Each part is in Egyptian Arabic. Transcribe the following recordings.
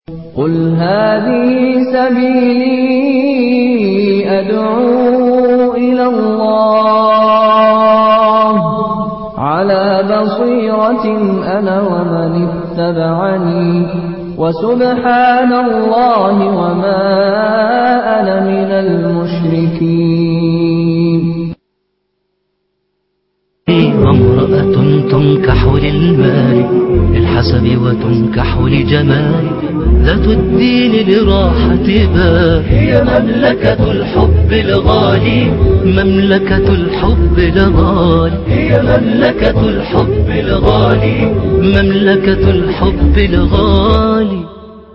قل هذه سبيلي أدعو إلى الله على بصيرة أنا ومن اتبعني وسبحان الله وما أنا من المشركين امرأة تنكح للمال للحسب وتنكح لجمال ذات الدين لراحة بال هي مملكة الحب الغالي مملكة الحب الغالي هي مملكة الحب الغالي مملكة الحب الغالي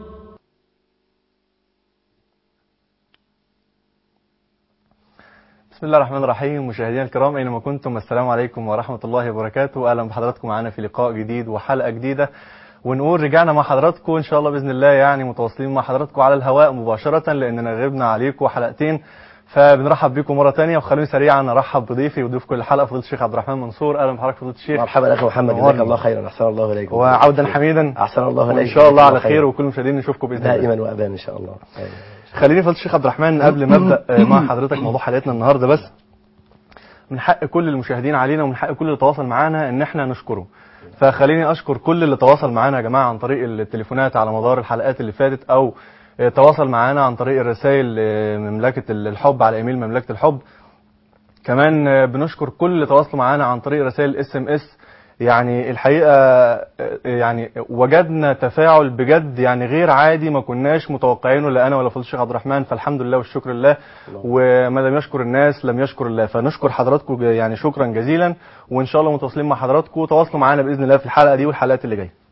بسم الله الرحمن الرحيم مشاهدينا الكرام اينما كنتم السلام عليكم ورحمه الله وبركاته اهلا بحضراتكم معانا في لقاء جديد وحلقه جديده ونقول رجعنا مع حضراتكم ان شاء الله باذن الله يعني متواصلين مع حضراتكم على الهواء مباشره لاننا غبنا عليكم حلقتين فبنرحب بكم مره ثانيه وخلوني سريعا ارحب بضيفي وضيف كل حلقه فضيله الشيخ عبد الرحمن منصور اهلا بحضرتك فضيله الشيخ مرحبا اخي محمد نورنا. جزاك الله خيرا احسن الله اليكم وعودا حميدا احسن الله وان اليكم شاء الله على جزاك خير وكل المشاهدين نشوفكم باذن الله دائما وابدا ان شاء الله خليني فضيله الشيخ عبد الرحمن قبل ما ابدا آه، مع حضرتك موضوع حلقتنا النهارده بس من حق كل المشاهدين علينا ومن حق كل اللي تواصل معانا ان احنا نشكره فخليني اشكر كل اللي تواصل معانا يا جماعه عن طريق التليفونات على مدار الحلقات اللي فاتت او آه، تواصل معانا عن طريق الرسائل آه، مملكه الحب على ايميل مملكه الحب كمان آه، بنشكر كل اللي تواصلوا معانا عن طريق رسائل اس ام اس يعني الحقيقه آه، يعني وجدنا تفاعل بجد يعني غير عادي ما كناش متوقعينه لا انا ولا فضيله الشيخ عبد الرحمن فالحمد لله والشكر لله وما لم يشكر الناس لم يشكر الله فنشكر حضراتكم ج- يعني شكرا جزيلا وان شاء الله متواصلين مع حضراتكم تواصلوا معانا باذن الله في الحلقه دي والحلقات اللي جايه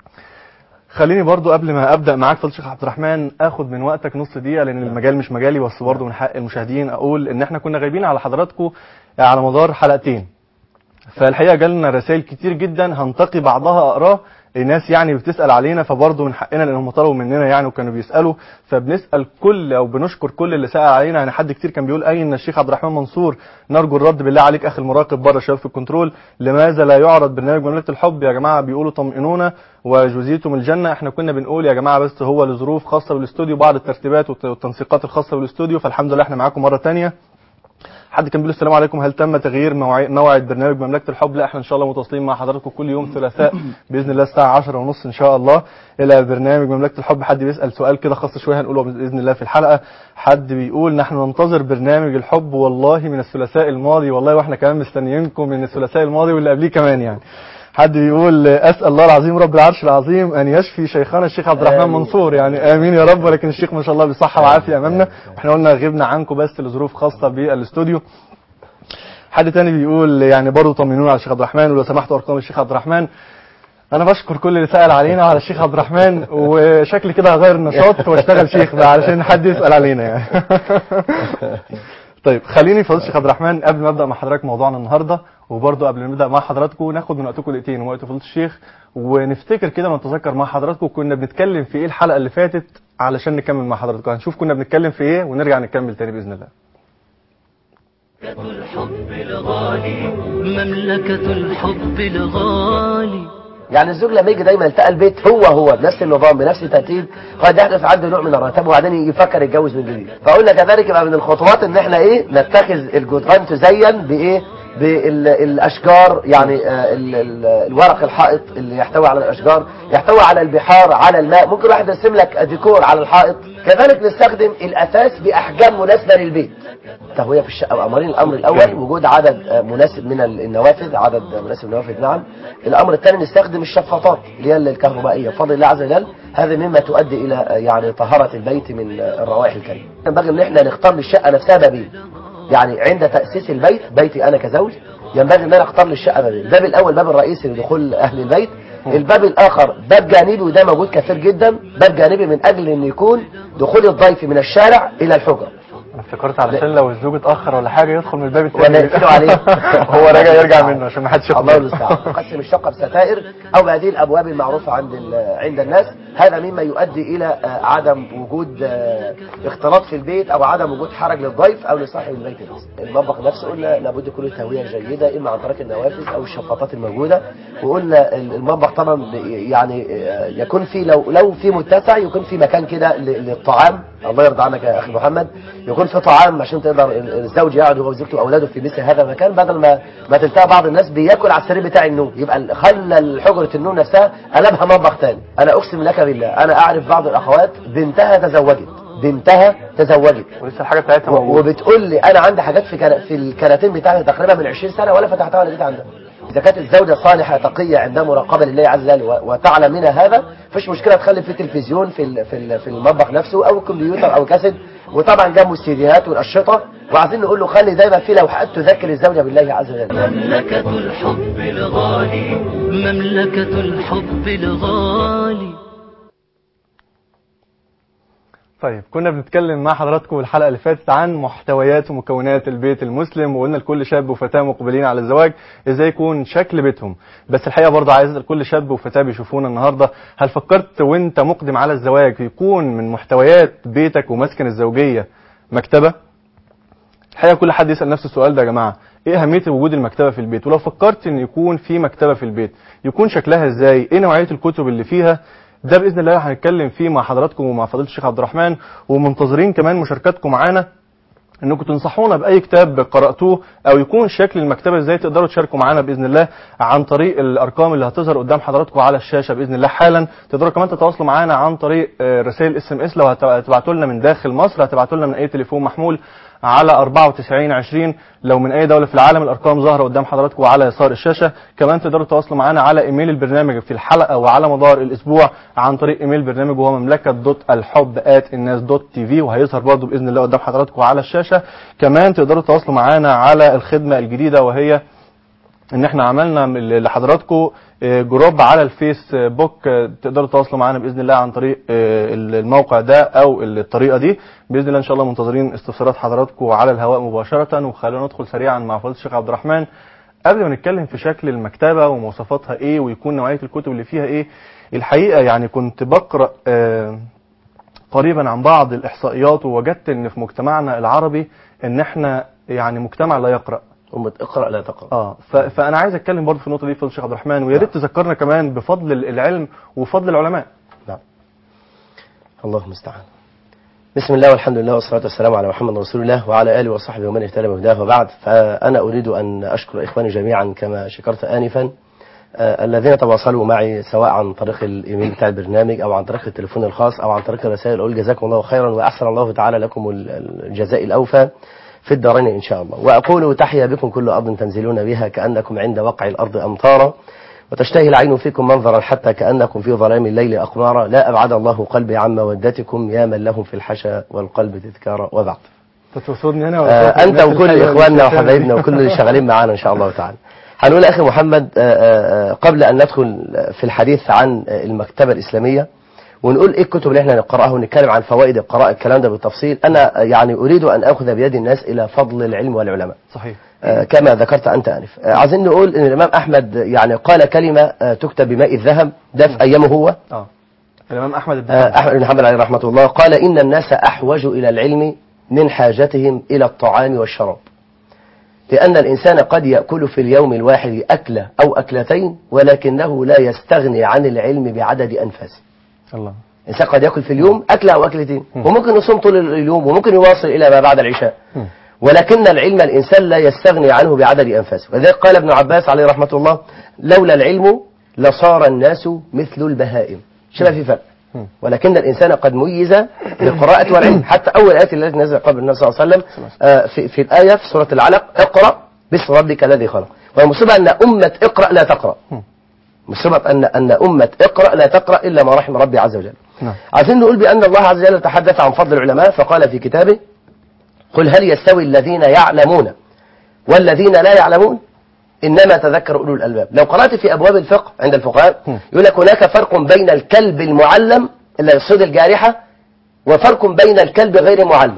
خليني برضو قبل ما ابدا معاك فضيله الشيخ عبد الرحمن اخد من وقتك نص دقيقه لان المجال مش مجالي بس برضو من حق المشاهدين اقول ان احنا كنا غايبين على حضراتكم على مدار حلقتين فالحقيقه جالنا رسائل كتير جدا هنتقي بعضها اقراه الناس يعني بتسال علينا فبرضه من حقنا لانهم طلبوا مننا يعني وكانوا بيسالوا فبنسال كل او بنشكر كل اللي سال علينا يعني حد كتير كان بيقول اين الشيخ عبد الرحمن منصور نرجو الرد بالله عليك اخي المراقب بره شباب في الكنترول لماذا لا يعرض برنامج مملكه الحب يا جماعه بيقولوا طمئنونا وجزيتم الجنه احنا كنا بنقول يا جماعه بس هو لظروف خاصه بالاستوديو بعض الترتيبات والت- والتنسيقات الخاصه بالاستوديو فالحمد لله احنا معاكم مره ثانيه حد كان بيقول السلام عليكم هل تم تغيير موعي- موعد برنامج مملكه الحب لا احنا ان شاء الله متواصلين مع حضراتكم كل يوم ثلاثاء باذن الله الساعه 10 ونص ان شاء الله الى برنامج مملكه الحب حد بيسال سؤال كده خاص شويه هنقوله باذن الله في الحلقه حد بيقول نحن ننتظر برنامج الحب والله من الثلاثاء الماضي والله واحنا كمان مستنيينكم من الثلاثاء الماضي واللي قبليه كمان يعني حد بيقول اسال الله العظيم رب العرش العظيم ان يشفي شيخنا الشيخ عبد الرحمن آمين. منصور يعني امين يا رب ولكن الشيخ ما شاء الله بصحه وعافيه امامنا واحنا قلنا غبنا عنكم بس لظروف خاصه بالاستوديو حد تاني بيقول يعني برضه طمنونا على الشيخ عبد الرحمن ولو سمحتوا ارقام الشيخ عبد الرحمن انا بشكر كل اللي سال علينا وعلى الشيخ عبد الرحمن وشكلي كده هغير النشاط واشتغل شيخ بقى علشان حد يسال علينا يعني طيب خليني فضيله الشيخ عبد الرحمن قبل ما ابدا مع حضرتك موضوعنا النهارده وبرضه قبل ما نبدا مع حضراتكم ناخد من وقتكم دقيقتين ووقت فضيله الشيخ ونفتكر كده ونتذكر مع حضراتكم كنا بنتكلم في ايه الحلقه اللي فاتت علشان نكمل مع حضراتكم هنشوف كنا بنتكلم في ايه ونرجع نكمل تاني باذن الله الحب الغالي مملكة الحب الغالي يعني الزوج لما يجي دايما يلتقى البيت هو هو بنفس النظام بنفس الترتيب قد يحدث عنده نوع من الرتاب وبعدين يفكر يتجوز من جديد فقلنا كذلك يبقى من الخطوات ان احنا ايه نتخذ الجدران تزين بايه بالاشجار يعني آه، ال- ال- الورق الحائط اللي يحتوي على الاشجار يحتوي على البحار على الماء ممكن واحد يرسم لك ديكور على الحائط كذلك نستخدم الاثاث باحجام مناسبه للبيت تهويه في الشقه امرين الامر الاول وجود عدد آه، مناسب من ال- النوافذ عدد مناسب من النوافذ نعم الامر الثاني نستخدم الشفاطات اللي هي الكهربائيه بفضل الله عز وجل هذا مما تؤدي الى آه، يعني طهاره البيت من آه، الروائح الكريمه ينبغي ان احنا نختار للشقه نفسها بابين يعني عند تاسيس البيت بيتي انا كزوج ينبغي ان انا اختار للشقه بابين الباب الاول باب الرئيسي لدخول اهل البيت الباب الاخر باب جانبي وده موجود كثير جدا باب جانبي من اجل ان يكون دخول الضيف من الشارع الى الحجره انا افتكرت علشان لو الزوج اتاخر ولا حاجه يدخل من الباب التاني ولا يقفلوا عليه هو راجع يرجع منه عشان ما حدش ياخد الله باله. المستعان نقسم الشقه بستائر او بهذه الابواب المعروفه عند ال- عند الناس هذا مما يؤدي الى آه، عدم وجود آه، اختلاط في البيت او عدم وجود حرج للضيف او لصاحب البيت نفسه المطبخ نفسه قلنا لابد يكون له تهويه جيده اما عن طريق النوافذ او الشفاطات الموجوده وقلنا ال- المطبخ طبعا ب- يعني آه، يكون في لو لو في متسع يكون في مكان كده ل- للطعام الله يرضى عنك يا اخي محمد يكون في طعام عشان تقدر ال- الزوج يقعد هو وزوجته واولاده في مثل هذا المكان بدل ما ما تلتقى بعض الناس بياكل على السرير بتاع النوم يبقى ال- خلى حجره النوم نفسها قلبها مطبخ تاني انا اقسم لك بالله انا اعرف بعض الاخوات بنتها تزوجت بنتها تزوجت ولسه الحاجه بتاعتها و- موجوده وبتقول لي انا عندي حاجات في كرا- في الكراتين بتاعتي تقريبا من 20 سنه ولا فتحتها ولا جيت عندها اذا كانت الزوجه صالحه تقيه عندها مراقبه لله عز وجل و- وتعلم منها هذا مفيش مشكله تخلي في تلفزيون في ال- في ال- في المطبخ نفسه او الكمبيوتر او كاسيت وطبعا جنبه السيديهات والاشرطه وعايزين نقول له خلي دايما في لوحات تذكر الزوجه بالله عز وجل مملكة الحب الغالي مملكة الحب الغالي طيب كنا بنتكلم مع حضراتكم الحلقه اللي فاتت عن محتويات ومكونات البيت المسلم وقلنا لكل شاب وفتاه مقبلين على الزواج ازاي يكون شكل بيتهم بس الحقيقه برضه عايز اسال كل شاب وفتاه بيشوفونا النهارده هل فكرت وانت مقدم على الزواج يكون من محتويات بيتك ومسكن الزوجيه مكتبه الحقيقه كل حد يسال نفس السؤال ده يا جماعه ايه اهميه وجود المكتبه في البيت ولو فكرت ان يكون في مكتبه في البيت يكون شكلها ازاي ايه نوعيه الكتب اللي فيها ده باذن الله هنتكلم فيه مع حضراتكم ومع فضيله الشيخ عبد الرحمن ومنتظرين كمان مشاركاتكم معانا انكم تنصحونا باي كتاب قراتوه او يكون شكل المكتبه ازاي تقدروا تشاركوا معانا باذن الله عن طريق الارقام اللي هتظهر قدام حضراتكم على الشاشه باذن الله حالا تقدروا كمان تتواصلوا معانا عن طريق آه، رسائل اس ام اس لو هت- هتبعتوا لنا من داخل مصر هتبعتوا لنا من اي تليفون محمول على 94 20 لو من اي دوله في العالم الارقام ظاهره قدام حضراتكم على يسار الشاشه كمان تقدروا تتواصلوا معانا على ايميل البرنامج في الحلقه وعلى مدار الاسبوع عن طريق ايميل البرنامج وهو مملكه دوت الحب ات الناس دوت تي في وهيظهر برضه باذن الله قدام حضراتكم على الشاشه كمان تقدروا تتواصلوا معانا على الخدمه الجديده وهي ان احنا عملنا من- لحضراتكم آه، جروب على الفيسبوك آه، تقدروا تتواصلوا معانا باذن الله عن طريق آه، الموقع ده او الطريقه دي باذن الله ان شاء الله منتظرين استفسارات حضراتكم على الهواء مباشره وخلونا ندخل سريعا مع فضيله الشيخ عبد الرحمن قبل ما نتكلم في شكل المكتبه ومواصفاتها ايه ويكون نوعيه الكتب اللي فيها ايه الحقيقه يعني كنت بقرا آه، قريبا عن بعض الاحصائيات ووجدت ان في مجتمعنا العربي ان احنا يعني مجتمع لا يقرا أمة اقرأ لا تقرأ اه ف- فانا عايز اتكلم برضه في النقطه دي فضل الشيخ عبد الرحمن ويا ريت تذكرنا كمان بفضل العلم وفضل العلماء نعم الله المستعان بسم الله والحمد لله والصلاة والسلام على محمد رسول الله وعلى آله وصحبه ومن اهتدى بهداه وبعد فأنا أريد أن أشكر إخواني جميعا كما شكرت آنفا آه، الذين تواصلوا معي سواء عن طريق الإيميل بتاع البرنامج أو عن طريق التليفون الخاص أو عن طريق الرسائل أقول جزاكم الله خيرا وأحسن الله تعالى لكم ال- الجزاء الأوفى في الدارين إن شاء الله وأقول تحيا بكم كل أرض تنزلون بها كأنكم عند وقع الأرض أمطارا وتشتهي العين فيكم منظرا حتى كأنكم في ظلام الليل أقمارا لا أبعد الله قلبي عن مودتكم يا من لهم في الحشا والقلب تذكارا وبعد تتوصلني انا آه ولا أنت الناس وكل الحلوة اللي إخواننا بتتابع وحبايبنا دي؟ وكل اللي شغالين معانا إن شاء الله تعالى هنقول يا أخي محمد آه، آه، آه، قبل أن ندخل في الحديث عن آه، المكتبة الإسلامية ونقول ايه الكتب اللي احنا نقراها ونتكلم عن فوائد القراءة الكلام ده بالتفصيل انا آه، يعني اريد ان اخذ بيد الناس الى فضل العلم والعلماء صحيح آه، كما ذكرت أنت آنف آه، عايزين نقول أن الإمام أحمد يعني قال كلمة آه، تكتب بماء الذهب ده في أيامه هو اه الامام احمد آه، الدين أحمد بن حنبل عليه رحمة الله قال إن الناس أحوج إلى العلم من حاجتهم إلى الطعام والشراب لأن الإنسان قد يأكل في اليوم الواحد أكلة أو أكلتين ولكنه لا يستغني عن العلم بعدد أنفاسه الله الإنسان قد يأكل في اليوم أكلة أو أكلتين وممكن يصوم طول اليوم وممكن يواصل إلى ما بعد العشاء مم. ولكن العلم الإنسان لا يستغني عنه بعدد أنفاسه ولذلك قال ابن عباس عليه رحمة الله لولا العلم لصار الناس مثل البهائم شبه في فرق مم. ولكن الإنسان قد ميز بالقراءة والعلم حتى أول آية التي نزل قبل النبي صلى الله عليه وسلم آه، في, في الآية في سورة العلق اقرأ باسم ربك الذي خلق والمصيبة أن أمة اقرأ لا تقرأ مم. مصيبة أن أن أمة اقرأ لا تقرأ إلا ما رحم ربي عز وجل نعم عايزين نقول بأن الله عز وجل تحدث عن فضل العلماء فقال في كتابه قل هل يستوي الذين يعلمون والذين لا يعلمون إنما تذكر أولو الألباب لو قرأت في أبواب الفقه عند الفقهاء م. يقول لك هناك فرق بين الكلب المعلم اللي يصيد الجارحة وفرق بين الكلب غير المعلم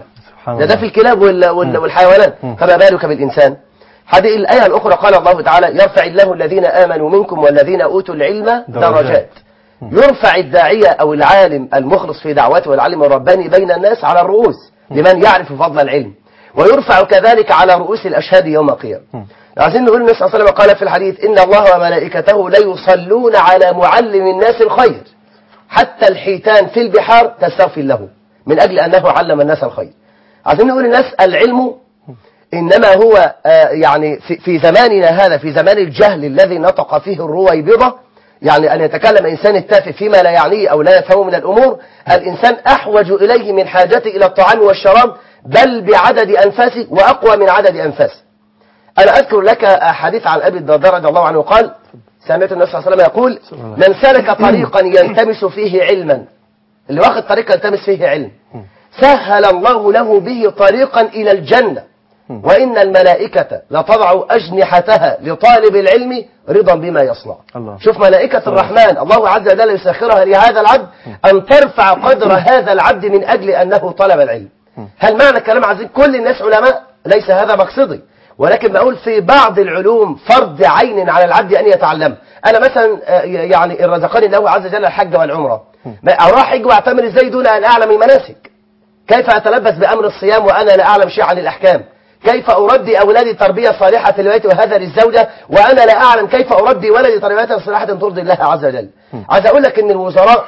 سبحان ده ده الله. في الكلاب وال وال والحيوانات فما بالك بالإنسان هذه الآية الأخرى قال الله تعالى يرفع الله الذين آمنوا منكم والذين أوتوا العلم درجات. درجات يرفع الداعية أو العالم المخلص في دعوته والعالم الرباني بين الناس على الرؤوس لمن يعرف فضل العلم ويرفع كذلك على رؤوس الأشهاد يوم القيامة عايزين نقول النبي صلى الله عليه وسلم قال في الحديث إن الله وملائكته ليصلون على معلم الناس الخير حتى الحيتان في البحار تستغفر له من أجل أنه علم الناس الخير عايزين نقول الناس العلم إنما هو آه، يعني في, في زماننا هذا في زمان الجهل الذي نطق فيه الرويبضة يعني أن يتكلم إنسان التافه فيما لا يعنيه أو لا يفهمه من الأمور الإنسان أحوج إليه من حاجته إلى الطعام والشراب بل بعدد أنفاسه وأقوى من عدد أنفاسه أنا أذكر لك حديث عن أبي الدرداء رضي الله عنه قال سمعت النبي صلى الله عليه وسلم يقول من سلك طريقا يلتمس فيه علما اللي واخد طريق يلتمس فيه علم سهل الله له به طريقا إلى الجنة وإن الملائكة لتضع أجنحتها لطالب العلم رضا بما يصنع الله. شوف ملائكة الرحمن الله عز وجل يسخرها لهذا العبد أن ترفع قدر هذا العبد من أجل أنه طلب العلم هل معنى الكلام عايزين كل الناس علماء ليس هذا مقصدي ولكن بقول في بعض العلوم فرض عين على العبد أن يتعلم أنا مثلا آه، يعني الرزقني الله عز وجل الحج والعمرة ما أروح حج واعتمر ازاي دون أن أعلم المناسك كيف أتلبس بأمر الصيام وأنا لا أعلم شيء عن الأحكام كيف أربي أولادي تربية صالحة في البيت وهذا للزوجة وأنا لا أعلم كيف أربي ولدي تربية صالحة ترضي الله عز وجل عايز أقول لك أن الوزراء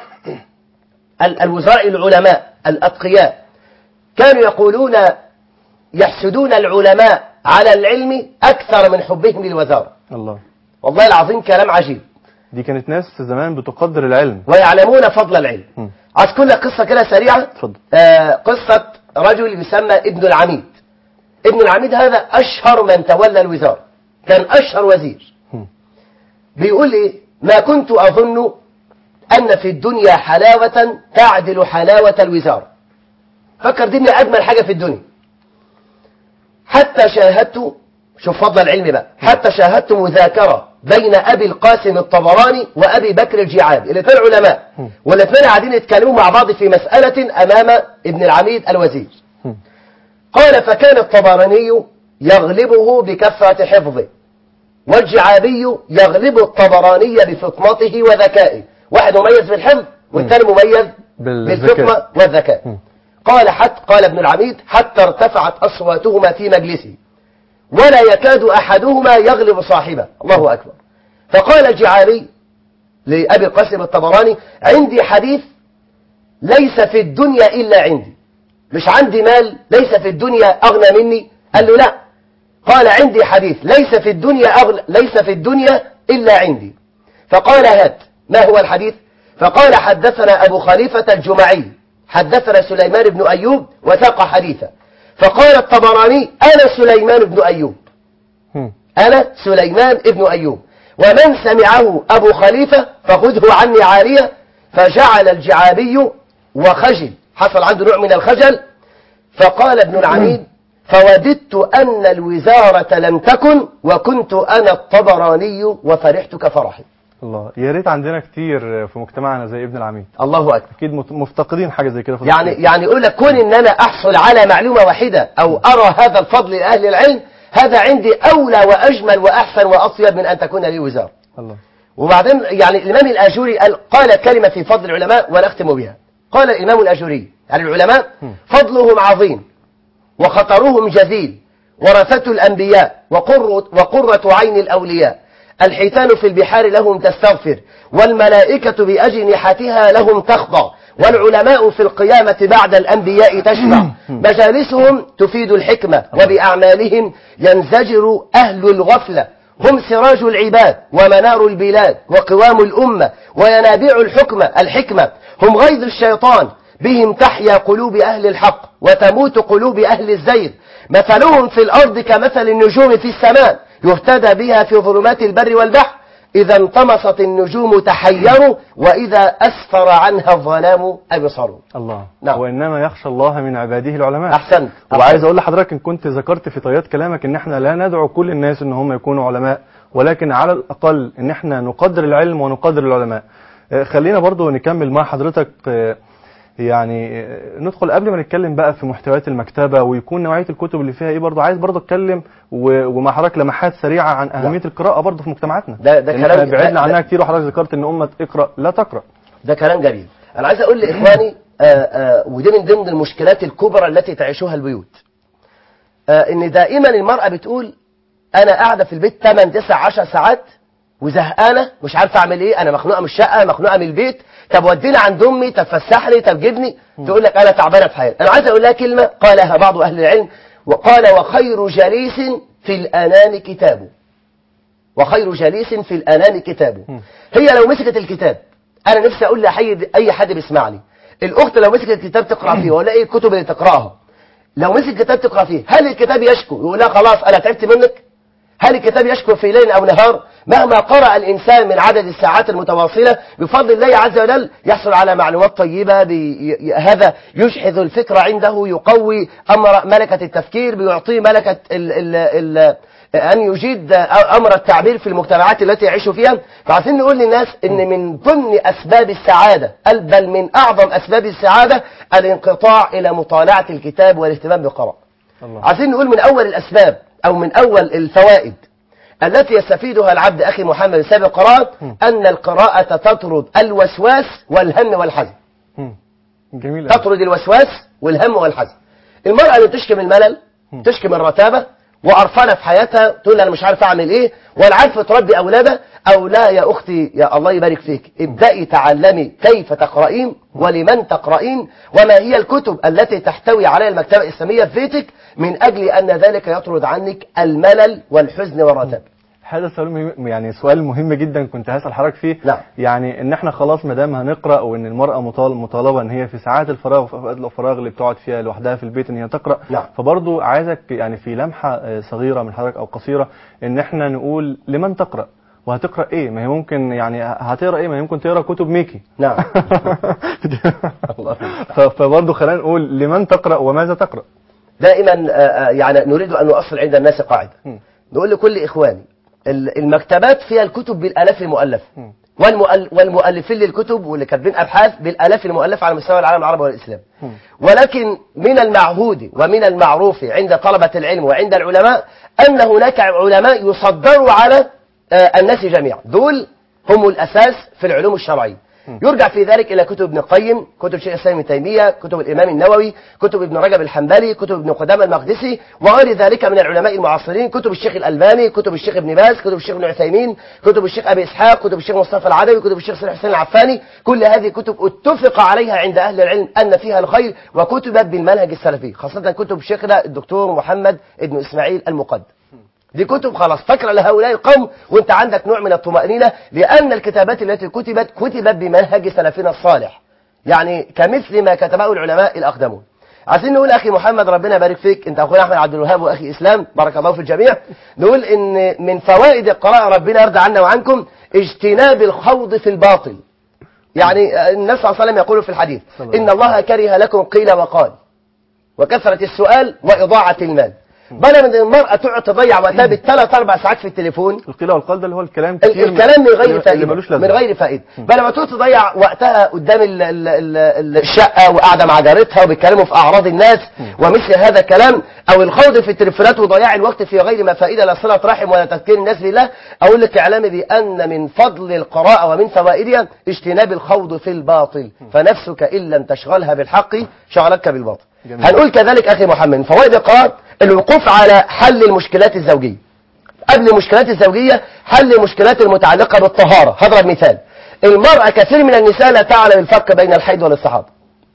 ال- الوزراء العلماء الأتقياء كانوا يقولون يحسدون العلماء على العلم أكثر من حبهم للوزارة الله والله العظيم كلام عجيب دي كانت ناس زمان بتقدر العلم ويعلمون فضل العلم مم. عايز كل قصة كده سريعة اتفضل. آه قصة رجل يسمى ابن العميد ابن العميد هذا أشهر من تولى الوزارة كان أشهر وزير مم. بيقول إيه ما كنت أظن أن في الدنيا حلاوة تعدل حلاوة الوزارة فكر دي من أجمل حاجة في الدنيا حتى شاهدت شوف فضل العلم بقى حتى شاهدت مذاكرة بين أبي القاسم الطبراني وأبي بكر الجيعاني الاثنين علماء والاثنين قاعدين يتكلموا مع بعض في مسألة أمام ابن العميد الوزير قال فكان الطبراني يغلبه بكثرة حفظه والجعابي يغلب الطبراني بفطنته وذكائه واحد مميز بالحفظ والثاني مميز بالذكاء. بالفطنة والذكاء مم. قال حتى قال ابن العميد حتى ارتفعت أصواتهما في مجلسه ولا يكاد أحدهما يغلب صاحبه الله أكبر فقال الجعاري لأبي القاسم الطبراني عندي حديث ليس في الدنيا إلا عندي مش عندي مال ليس في الدنيا أغنى مني قال له لا قال عندي حديث ليس في الدنيا أغنى ليس في الدنيا إلا عندي فقال هات ما هو الحديث فقال حدثنا أبو خليفة الجمعي حدثنا سليمان بن أيوب وثاق حديثا فقال الطبراني أنا سليمان بن أيوب مم. أنا سليمان ابن أيوب ومن سمعه أبو خليفة فخذه عني عالية فجعل الجعابي وخجل حصل عنده نوع من الخجل فقال ابن العميد فوددت أن الوزارة لم تكن وكنت أنا الطبراني وفرحت كفرحي الله يا ريت عندنا كتير في مجتمعنا زي ابن العميد الله أكبر اكيد مت- مفتقدين حاجه زي كده في يعني الصعيد. يعني يقول لك كون ان انا احصل على معلومه واحده او ارى هذا الفضل لاهل العلم هذا عندي اولى واجمل واحسن واطيب من ان تكون لي وزاره الله وبعدين يعني الإمام الآجوري قال, قال كلمة في فضل العلماء ونختم بها قال الإمام الآجوري يعني العلماء فضلهم عظيم وخطرهم جزيل ورثة الأنبياء وقرة, وقرة عين الأولياء الحيتان في البحار لهم تستغفر والملائكة بأجنحتها لهم تخضع والعلماء في القيامة بعد الأنبياء تشفع مجالسهم تفيد الحكمة وبأعمالهم ينزجر أهل الغفلة هم سراج العباد ومنار البلاد وقوام الأمة وينابيع الحكمة الحكمة هم غيظ الشيطان بهم تحيا قلوب أهل الحق وتموت قلوب أهل الزيغ مثلهم في الأرض كمثل النجوم في السماء يهتدى بها في ظلمات البر والبحر إذا انطمست النجوم تحيروا وإذا أسفر عنها الظلام أبصروا الله نعم. وانما يخشى الله من عباده العلماء أحسنت وعايز اقول لحضرتك ان كنت ذكرت في طيات كلامك ان احنا لا ندعو كل الناس ان هم يكونوا علماء ولكن على الاقل ان احنا نقدر العلم ونقدر العلماء آه، خلينا برضو نكمل مع حضرتك آه، يعني آه، ندخل قبل ما نتكلم بقى في محتويات المكتبه ويكون نوعيه الكتب اللي فيها ايه برضه عايز برضه اتكلم و- ومع حضرتك لمحات سريعه عن اهميه القراءه برضه في مجتمعاتنا ده- ده لأن كلام- احنا بعدنا ده- عنها ده- كتير وحضرتك ذكرت ان امه اقرا لا تقرا ده كلام جميل انا عايز اقول لاخواني آه، آه، ودي من ضمن المشكلات الكبرى التي تعيشها البيوت آه، ان دائما المرأة بتقول انا قاعدة في البيت 8 9 10 ساعات وزهقانة مش عارفة اعمل ايه انا مخنوقة من الشقة مخنوقة من البيت طب وديني عند امي طب فسحني طب جبني تقول لك انا تعبانة في حياتي انا عايز اقول لها كلمة قالها بعض اهل العلم وقال وخير جليس في الانام كتابه وخير جليس في الانام كتابه هي لو مسكت الكتاب انا نفسي اقول لاي اي حد بيسمعني الاخت لو مسكت الكتاب تقرا فيه ولا ايه الكتب اللي تقراها لو مسك كتاب تقرا فيه هل الكتاب يشكو يقول لها خلاص انا تعبت منك هل الكتاب يشكو في ليل او نهار مهما قرأ الانسان من عدد الساعات المتواصلة بفضل الله عز وجل يحصل على معلومات طيبة بي ي- هذا يشحذ الفكرة عنده يقوي امر ملكة التفكير بيعطيه ملكة ال ال ال أن يجيد أمر التعبير في المجتمعات التي يعيش فيها فعايزين نقول للناس أن من ضمن أسباب السعادة بل- بل من أعظم أسباب السعادة الانقطاع إلى مطالعة الكتاب والاهتمام بالقراءة الله. عايزين نقول من أول الأسباب أو من أول الفوائد التي يستفيدها العبد أخي محمد بسبب القراءة أن القراءة تطرد الوسواس والهم والحزن مم. جميل أوي. تطرد الوسواس والهم والحزن المرأة اللي تشكي من الملل تشكي من الرتابة وقرفانة في حياتها تقول أنا مش عارفة أعمل إيه ولا عارفة تربي أولادها أو لا يا أختي يا الله يبارك فيك ابدأي تعلمي كيف تقرأين ولمن تقرأين وما هي الكتب التي تحتوي عليها المكتبة الإسلامية في بيتك من أجل أن ذلك يطرد عنك الملل والحزن والرتاب هذا سؤال مهم يعني سؤال مهم جدا كنت هسأل حضرتك فيه نعم. يعني ان احنا خلاص ما دام هنقرا وان المراه مطال- مطالبه ان هي في ساعات الفراغ وفي اوقات الفراغ اللي بتقعد فيها لوحدها في البيت ان هي تقرا نعم. فبرضو عايزك يعني في لمحه آه، صغيره من حضرتك او قصيره ان احنا نقول لمن تقرا وهتقرا ايه ما هي ممكن يعني هتقرا ايه ما هي ممكن تقرا كتب ميكي نعم ف- فبرضو خلينا نقول لمن تقرا وماذا تقرا دائما آه، آه، يعني نريد أن نؤصل عند الناس قاعدة مم. نقول لكل إخواني ال- المكتبات فيها الكتب بالآلاف المؤلفة مم. والمؤل والمؤلفين للكتب واللي كاتبين أبحاث بالآلاف المؤلفة على مستوى العالم العربي والإسلام مم. ولكن من المعهود ومن المعروف عند طلبة العلم وعند العلماء أن هناك علماء يصدروا على آه، الناس جميعا دول هم الأساس في العلوم الشرعية يرجع في ذلك إلى كتب ابن القيم كتب شيخ الإسلام ابن تيمية كتب الإمام النووي كتب ابن رجب الحنبلي كتب ابن قدامة المقدسي وغير ذلك من العلماء المعاصرين كتب الشيخ الألباني كتب الشيخ ابن باز كتب الشيخ ابن عثيمين كتب الشيخ أبي إسحاق كتب الشيخ مصطفى العدوي كتب الشيخ صالح حسين العفاني كل هذه كتب اتفق عليها عند أهل العلم أن فيها الخير وكتبت بالمنهج السلفي خاصة كتب شيخنا الدكتور محمد ابن إسماعيل المقدم دي كتب خلاص فاكرة لهؤلاء القوم وانت عندك نوع من الطمأنينة لأن الكتابات التي كتبت كتبت بمنهج سلفنا الصالح يعني كمثل ما كتبه العلماء الأقدمون عايزين نقول أخي محمد ربنا يبارك فيك أنت أخونا أحمد عبد الوهاب وأخي إسلام بارك الله في الجميع نقول إن من فوائد القراءة ربنا يرضى عنا وعنكم اجتناب الخوض في الباطل يعني النبي صلى الله عليه وسلم يقول في الحديث صلى الله إن الله كره لكم قيل وقال وكثرة السؤال وإضاعة المال بدل من المرأة تقعد تضيع وقتها بالثلاث أربع ساعات في التليفون القيل والقال ده اللي هو الكلام ال- كتير الكلام من غير اللي- اللي فائدة ملوش لازمه من غير فائدة بل لما تقعد تضيع وقتها قدام ال- ال- ال- ال- الشقة وقاعدة مع جارتها وبيتكلموا في أعراض الناس ومثل هذا الكلام أو الخوض في التليفونات وضياع الوقت في غير ما فائدة لا صلة رحم ولا تذكير الناس بالله أقول لك إعلامي بأن من فضل القراءة ومن فوائدها اجتناب الخوض في الباطل فنفسك إن لم تشغلها بالحق شغلتك بالباطل جميل. هنقول كذلك أخي محمد من فوائد القراءة الوقوف على حل المشكلات الزوجية قبل المشكلات الزوجية حل المشكلات المتعلقة بالطهارة هضرب مثال المرأة كثير من النساء لا تعلم الفرق بين الحيض والاستحاضة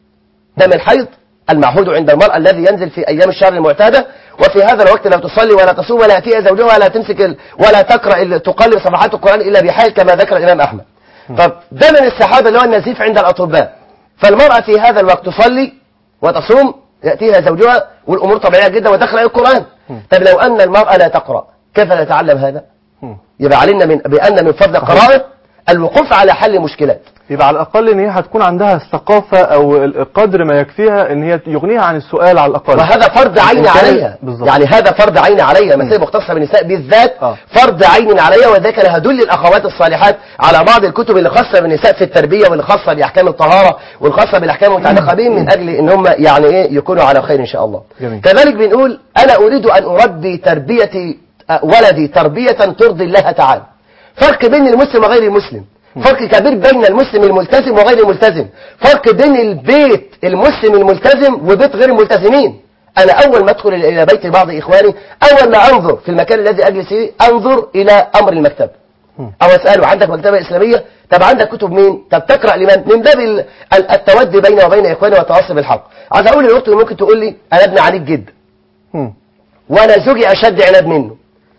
دم الحيض المعهود عند المرأة الذي ينزل في أيام الشهر المعتادة وفي هذا الوقت لا تصلي ولا تصوم ولا يأتيها زوجها ولا تمسك ال... ولا تقرأ ال... تقلب صفحات القرآن إلا بحال كما ذكر الإمام أحمد فدم الاستحاضة اللي هو النزيف عند الأطباء فالمرأة في هذا الوقت تصلي وتصوم يأتيها زوجها والأمور طبيعية جدا وتقرأ القرآن طب لو أن المرأة لا تقرأ كيف تتعلم هذا؟ مم. يبقى علمنا من بأن من فضل القراءة الوقوف على حل مشكلات يبقى على الاقل ان هي هتكون عندها الثقافه او القدر ما يكفيها ان هي يغنيها عن السؤال على الاقل وهذا فرض عين وكان- عليها بالظبط. يعني هذا فرض عين عليها مسألة مختصة بالنساء بالذات آه. فرض عين عليها وذلك انا هدل الاخوات الصالحات على بعض الكتب اللي خاصة بالنساء في التربية واللي خاصة باحكام الطهارة والخاصة بالاحكام المتعلقة بهم من اجل ان هم يعني ايه يكونوا على خير ان شاء الله جميل. كذلك بنقول انا اريد ان اربي تربيتي آه، ولدي تربية ترضي الله تعالى فرق بين المسلم وغير المسلم فرق كبير بين المسلم الملتزم وغير الملتزم فرق بين البيت المسلم الملتزم وبيت غير الملتزمين انا اول ما ادخل الى بيت بعض اخواني اول ما انظر في المكان الذي اجلس فيه انظر الى امر المكتبه او اساله عندك مكتبه اسلاميه طب عندك كتب مين طب تقرا لمن من باب ال- ال- التودي بيني وبين اخواني والتواصي بالحق عايز اقول للاخت اللي ممكن تقول لي انا ابن عنيد جدا مم. وانا زوجي اشد عناد منه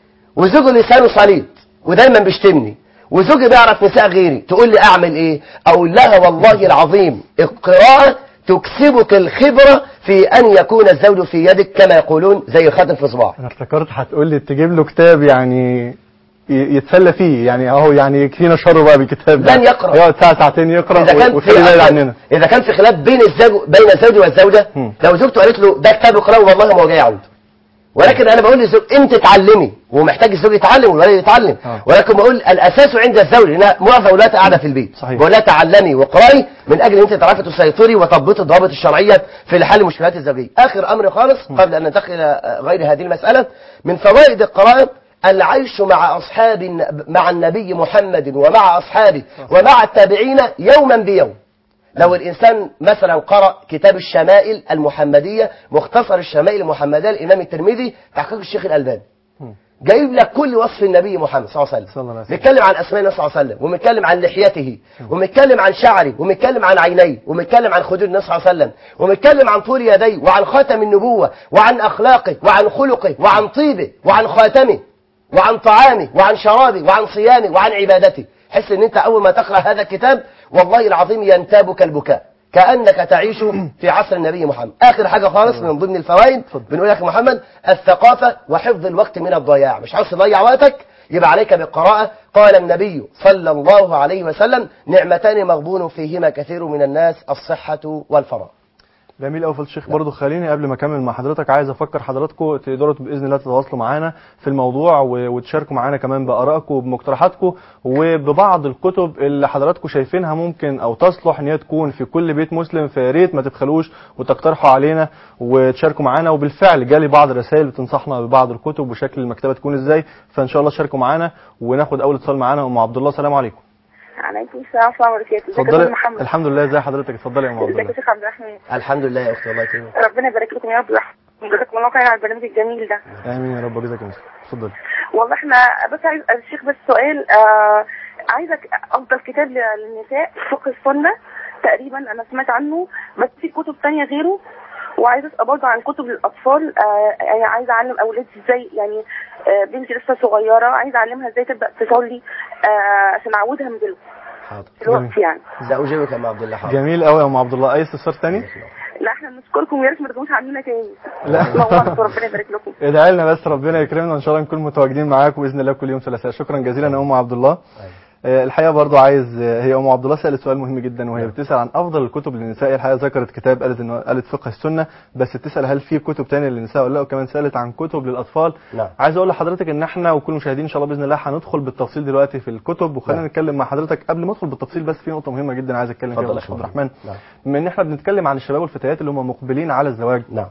وزوجي لسانه صليط ودايما بيشتمني وزوجي بيعرف نساء غيري تقول لي اعمل ايه اقول لها والله العظيم القراءة تكسبك الخبرة في ان يكون الزوج في يدك كما يقولون زي الخاتم في صباعك انا افتكرت هتقول لي تجيب له كتاب يعني ي- يتسلى فيه يعني اهو يعني يكفينا شره بقى بالكتاب ده من يقرأ؟ يقعد ساعه ساعتين يقرا اذا كان ويخلي بعيد عننا في اذا كان في خلاف بين الزوج بين الزوج والزوجة مم. لو زوجته قالت له ده كتاب اقراه والله ما هو جاي يعود ولكن انا بقول للزوج انت تعلمي ومحتاج الزوج يتعلم والولد يتعلم آه. ولكن بقول الاساس عند الزوج لان معظم اولادها قاعده في البيت صحيح. بقول لها تعلمي واقراي من اجل ان انت تعرفي تسيطري وتضبطي الضوابط الشرعيه في حل المشكلات الزوجيه اخر امر خالص قبل ان ننتقل الى غير هذه المساله من فوائد القراءه العيش مع اصحاب الن- مع النبي محمد ومع اصحابه ومع التابعين يوما بيوم لو الإنسان مثلا قرأ كتاب الشمائل المحمدية مختصر الشمائل المحمدية الإمام الترمذي تحقيق الشيخ الألباني جايب لك كل وصف النبي محمد صلى الله عليه صلى الله عليه وسلم وسلم. نتكلم عن أسماء النبي صلى الله عليه وسلم ونتكلم عن لحيته ونتكلم عن شعره ونتكلم عن عينيه ونتكلم عن خدود النبي صلى الله عليه وسلم ونتكلم عن طول يديه وعن خاتم النبوة وعن أخلاقه وعن خلقه وعن طيبه وعن خاتمه وعن طعامه وعن شرابه وعن صيامه وعن عبادته حس ان انت اول ما تقرأ هذا الكتاب والله العظيم ينتابك البكاء كأنك تعيش في عصر النبي محمد آخر حاجة خالص من ضمن الفوائد بنقول لك يا محمد الثقافة وحفظ الوقت من الضياع مش عاوز تضيع وقتك يبقى عليك بالقراءة قال النبي صلى الله عليه وسلم نعمتان مغبون فيهما كثير من الناس الصحة والفراغ جميل قوي فضل الشيخ برضه خليني قبل ما اكمل مع حضرتك عايز افكر حضراتكم تقدروا باذن الله تتواصلوا معانا في الموضوع و- وتشاركوا معانا كمان بارائكم وبمقترحاتكم وببعض الكتب اللي حضراتكم شايفينها ممكن او تصلح ان هي تكون في كل بيت مسلم فيا ريت ما تبخلوش وتقترحوا علينا وتشاركوا معانا وبالفعل جالي بعض الرسائل بتنصحنا ببعض الكتب وشكل المكتبه تكون ازاي فان شاء الله شاركوا معانا وناخد اول اتصال معانا ام عبد الله السلام عليكم عليكم السلام ورحمة الله وبركاته ازيك يا اتفضلي أستاذ محمد الحمد لله ازي حضرتك اتفضلي يا ام عبد ازيك يا الله شيخ عبد الرحمن الحمد لله يا أختي الله يكرمك ربنا يبارك لكم يا رب ويحفظكم الله خير على البرنامج الجميل ده امين يا رب وجزاك الله اتفضلي والله احنا بس عايز الشيخ بس سؤال آه عايزك افضل كتاب ل- للنساء فقه السنة تقريبا انا سمعت عنه بس في كتب تانية غيره وعايزه اسال برضه عن كتب للاطفال آه يعني عايزه اعلم اولادي ازاي يعني آه بنتي لسه صغيره عايزه اعلمها ازاي تبدا تصلي آه عشان اعودها من دلوقتي حاضر دلوقتي يعني ده أجيبك يا أم عبد الله حاضر جميل قوي يا ام عبد الله اي استفسار تاني لا احنا بنشكركم ويا ريت ما ترجعوش عننا تاني لا. نورتوا ربنا يبارك لكم ادعي لنا بس ربنا يكرمنا ان شاء الله نكون متواجدين معاكم باذن الله كل يوم ثلاثاء شكرا جزيلا يا ام عبد الله آه، الحقيقه برضو عايز آه، هي ام عبد الله سالت سؤال مهم جدا وهي بتسال عن افضل الكتب للنساء الحقيقه ذكرت كتاب قالت انه قالت فقه السنه بس بتسال هل في كتب تانية للنساء ولا لا وكمان سالت عن كتب للاطفال نعم. عايز اقول لحضرتك ان احنا وكل المشاهدين ان شاء الله باذن الله هندخل بالتفصيل دلوقتي في الكتب وخلينا نعم. نتكلم مع حضرتك قبل ما ادخل بالتفصيل بس في نقطه مهمه جدا عايز اتكلم فيها اتفضل يا يا استاذ عبد فندم. الرحمن نعم. بما ان احنا بنتكلم عن الشباب والفتيات اللي هم مقبلين على الزواج نعم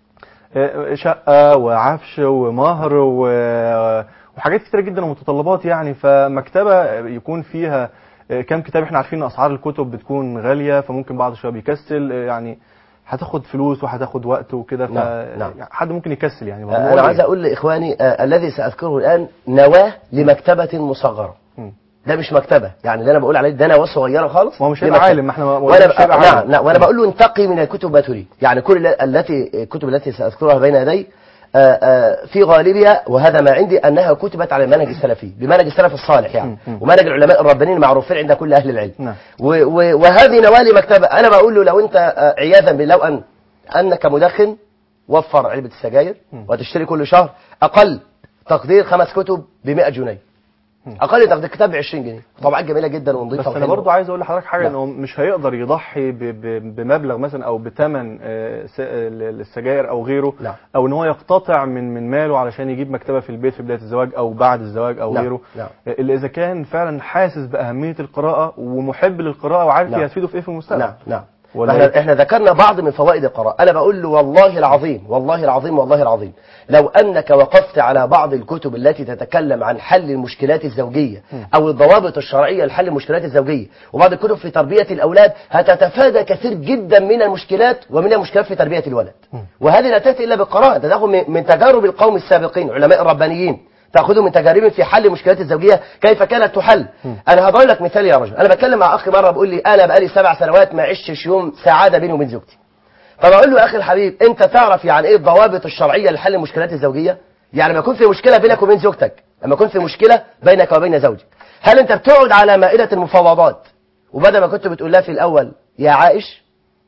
آه، شقة وعفش ومهر و- وحاجات كتيرة جدا ومتطلبات يعني فمكتبة يكون فيها آه، كام كتاب احنا عارفين ان اسعار الكتب بتكون غالية فممكن بعض الشباب يكسل آه، يعني هتاخد فلوس وهتاخد وقت وكده ف نعم، نعم. يعني حد ممكن يكسل يعني أنا عايز أقول لإخواني آه الذي سأذكره الآن نواة لمكتبة مصغرة مم. ده مش مكتبة يعني اللي أنا بقول عليه ده نواة صغيرة خالص ما هو مش دي هيبقى مكتبة. عالم، ما احنا ما- وأنا مش هيبقى نعم عالم. نعم وأنا بقول له انتقي من الكتب ما تريد يعني كل ال- التي الكتب التي سأذكرها بين يدي آه، آه، في غالبها وهذا ما عندي أنها كتبت على المنهج السلفي بمنهج السلف الصالح يعني مم. ومنهج العلماء الربانيين المعروفين عند كل أهل العلم نعم. و- و- وهذه نواه لمكتبة أنا بقول له لو أنت آه، عياذا بالله لو أن أنك مدخن وفر علبة السجاير مم. وتشتري كل شهر أقل تقدير خمس كتب ب 100 جنيه اقل تقدير كتاب ب 20 جنيه طبعات جميله جدا ونظيفه بس انا وحلوة. برضو عايز اقول لحضرتك حاجه نعم. انه مش هيقدر يضحي ب- ب- بمبلغ مثلا او بثمن آه، س- آه، السجاير او غيره نعم. او ان هو يقتطع من من ماله علشان يجيب مكتبه في البيت في بدايه الزواج او بعد الزواج او نعم. غيره نعم. آه، اللي اذا كان فعلا حاسس باهميه القراءه ومحب للقراءه وعارف نعم. هي هتفيده في ايه في المستقبل نعم نعم ولا احنا إيه؟ احنا ذكرنا بعض من فوائد القراءة انا بقول له والله العظيم والله العظيم والله العظيم لو انك وقفت على بعض الكتب التي تتكلم عن حل المشكلات الزوجية او الضوابط الشرعية لحل المشكلات الزوجية وبعض الكتب في تربية الاولاد هتتفادى كثير جدا من المشكلات ومن المشكلات في تربية الولد وهذه لا تاتي الا بالقراءة ده تاخذ من- من تجارب القوم السابقين علماء الربانيين تاخذوا من تجاربهم في حل المشكلات الزوجيه كيف كانت تحل انا هضرب لك مثال يا رجل انا بتكلم مع اخي مره بيقول لي انا بقالي سبع سنوات ما عشتش يوم سعاده بيني وبين زوجتي فبقول له يا اخي الحبيب انت تعرف يعني ايه الضوابط الشرعيه لحل المشكلات الزوجيه يعني لما يكون في مشكله بينك وبين زوجتك لما يكون في مشكله بينك وبين زوجك هل انت بتقعد على مائده المفاوضات وبدل ما كنت بتقول لها في الاول يا عائش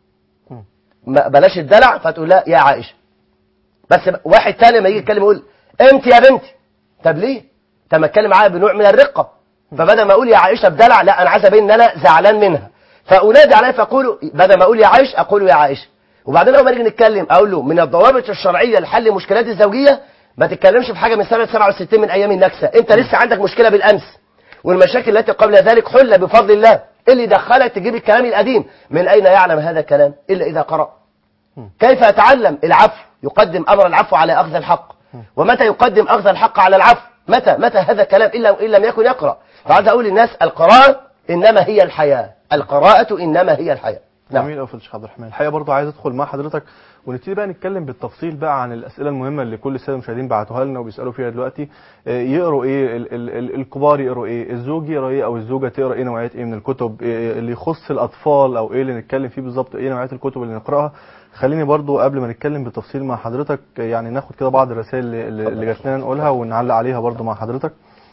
ما بلاش الدلع فتقول لها يا عائشه بس واحد تاني لما يجي يتكلم يقول انت يا بنتي طب ليه؟ طب ما اتكلم معاها بنوع من الرقه فبدل ما اقول يا عائشه بدلع لا انا عايز ابين ان انا زعلان منها فانادي عليها فاقول بدل ما اقول يا عائش اقول يا عائشه وبعدين اول ما نيجي نتكلم اقول له من الضوابط الشرعيه لحل المشكلات الزوجيه ما تتكلمش في حاجه من سنه 67 من ايام النكسه انت لسه عندك مشكله بالامس والمشاكل التي قبل ذلك حل بفضل الله إيه اللي دخلك تجيب الكلام القديم من اين يعلم هذا الكلام الا اذا قرأ كيف يتعلم العفو يقدم امر العفو على اخذ الحق ومتى يقدم اخذ الحق على العفو متى متى هذا الكلام الا ان لم يكن يقرا فعايز اقول للناس القراءه انما هي الحياه القراءه انما هي الحياه نعم جميل قوي فضل الشيخ عبد الرحمن الحقيقه برضو عايز ادخل مع حضرتك ونبتدي بقى نتكلم بالتفصيل بقى عن الاسئله المهمه اللي كل الساده المشاهدين بعتوها لنا وبيسالوا فيها دلوقتي آه، يقروا ايه ال ال ال الكبار يقروا ايه الزوج يقرا ايه او الزوجه تقرا ايه نوعيات ايه من الكتب إيه اللي يخص الاطفال او ايه اللي نتكلم فيه بالظبط ايه نوعيات الكتب اللي نقراها خليني برضو قبل ما نتكلم بالتفصيل مع حضرتك آه، يعني ناخد كده بعض الرسائل اللي, اللي- اللي جات لنا نقولها ونعلق عليها برضو مع حضرتك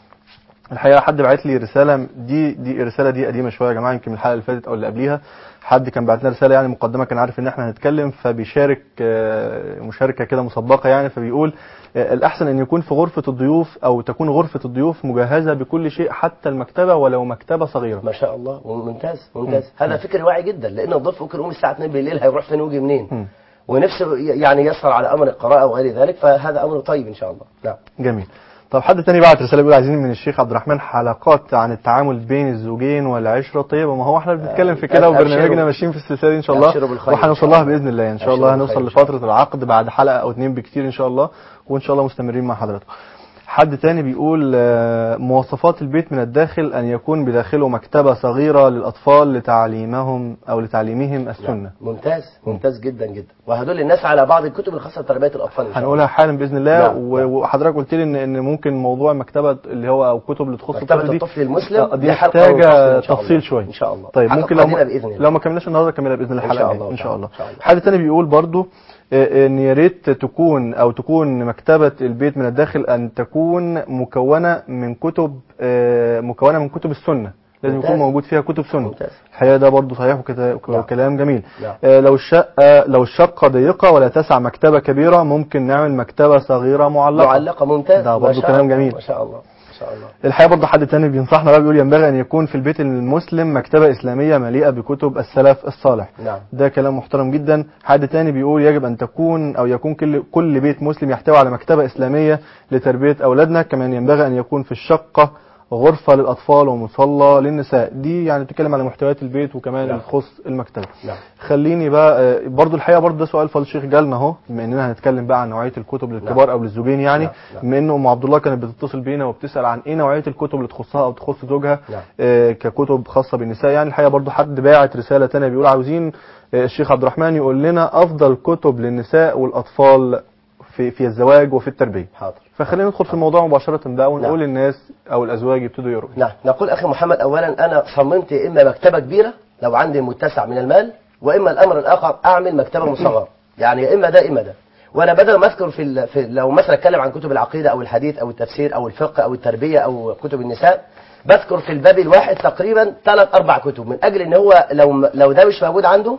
الحقيقه حد بعت لي رساله دي دي الرساله دي قديمه شويه يا جماعه يمكن من الحلقه اللي فاتت او اللي قبليها حد كان بعت لنا رساله يعني مقدمه كان عارف ان احنا هنتكلم فبيشارك آه، مشاركه كده مسبقه يعني فبيقول آه، الاحسن ان يكون في غرفه الضيوف او تكون غرفه الضيوف مجهزه بكل شيء حتى المكتبه ولو مكتبه صغيره ما شاء الله ممتاز ممتاز هذا فكر واعي جدا لان الضيف ممكن يقوم الساعه 2 بالليل هيروح فين ويجي منين مم. ونفسه يعني يسهر على امر القراءه وغير ذلك فهذا امر طيب ان شاء الله نعم جميل طب حد تاني بعت رساله بيقول عايزين من الشيخ عبد الرحمن حلقات عن التعامل بين الزوجين والعشره الطيبه ما هو احنا بنتكلم في كده أبشروا. وبرنامجنا ماشيين في السلسله دي ان شاء الله أبشروا بالخير إن وهنوصل شاء لها الله. باذن الله ان شاء أبشروا الله بالخير هنوصل إن شاء لفتره العقد بعد حلقه او اتنين بكتير ان شاء الله وان شاء الله مستمرين مع حضرتك حد تاني بيقول آه، مواصفات البيت من الداخل ان يكون بداخله مكتبه صغيره للاطفال لتعليمهم او لتعليمهم السنه ممتاز ممتاز جدا جدا وهدول الناس على بعض الكتب الخاصه بتربيه الاطفال إن شاء الله. هنقولها حالا باذن الله نعم، و- نعم. وحضرتك قلت لي ان ان ممكن موضوع مكتبه اللي هو او كتب اللي تخص مكتبة الطفل دي الطفل المسلم آه، دي دي حلقة محتاجه منفصلة إن شاء الله. تفصيل شويه إن شاء الله. طيب حلقة ممكن لو قادمة ما بإذن الله. لو ما كملناش النهارده كملها باذن الله إن الحلقه شاء الجاية. الله ان شاء الله إن شاء الله. حد تاني بيقول برضو آه، ان يا ريت تكون او تكون مكتبه البيت من الداخل ان تكون مكونه من كتب آه، مكونه من كتب السنه لازم ممتاز. يكون موجود فيها كتب سنه ممتاز. الحقيقه ده برضو صحيح وكتا- نعم. وكلام جميل نعم. آه، لو الشقه لو الشقه ضيقه ولا تسع مكتبه كبيره ممكن نعمل مكتبه صغيره معلقه معلقه ممتاز ده ما برضو شاء كلام الله، جميل. ما شاء الله ما شاء الله الحقيقه برضه حد تاني بينصحنا بقى بيقول ينبغي ان يكون في البيت المسلم مكتبه اسلاميه مليئه بكتب السلف الصالح نعم. ده كلام محترم جدا حد تاني بيقول يجب ان تكون او يكون كل كل بيت مسلم يحتوي على مكتبه اسلاميه لتربيه اولادنا كمان ينبغي ان يكون في الشقه غرفه للاطفال ومصلى للنساء دي يعني بتتكلم على محتويات البيت وكمان نعم. اللي تخص المكتبه نعم. خليني بقى آه، برضو الحقيقه برضو ده سؤال فضل الشيخ جالنا اهو بما اننا هنتكلم بقى عن نوعيه الكتب للكبار او للزوجين يعني نعم. نعم. بما ان ام عبد الله كانت بتتصل بينا وبتسال عن ايه نوعيه الكتب اللي تخصها او تخص زوجها نعم. آه، ككتب خاصه بالنساء يعني الحقيقه برضو حد باعت رساله تانية بيقول عاوزين آه، الشيخ عبد الرحمن يقول لنا افضل كتب للنساء والاطفال في في الزواج وفي التربيه حاضر فخلينا ندخل في الموضوع مباشره بقى ونقول نعم. للناس او الازواج يبتدوا يقروا نعم نقول أخي محمد أولا أنا صممت يا إما مكتبة كبيرة لو عندي متسع من المال وإما الأمر الآخر أعمل مكتبة مصغرة يعني يا إما ده إما ده وأنا بدل ما أذكر في, ال... في لو مثلا أتكلم عن كتب العقيدة أو الحديث أو التفسير أو الفقه أو التربية أو كتب النساء بذكر في الباب الواحد تقريبا ثلاث أربع كتب من أجل إن هو لو لو ده مش موجود عنده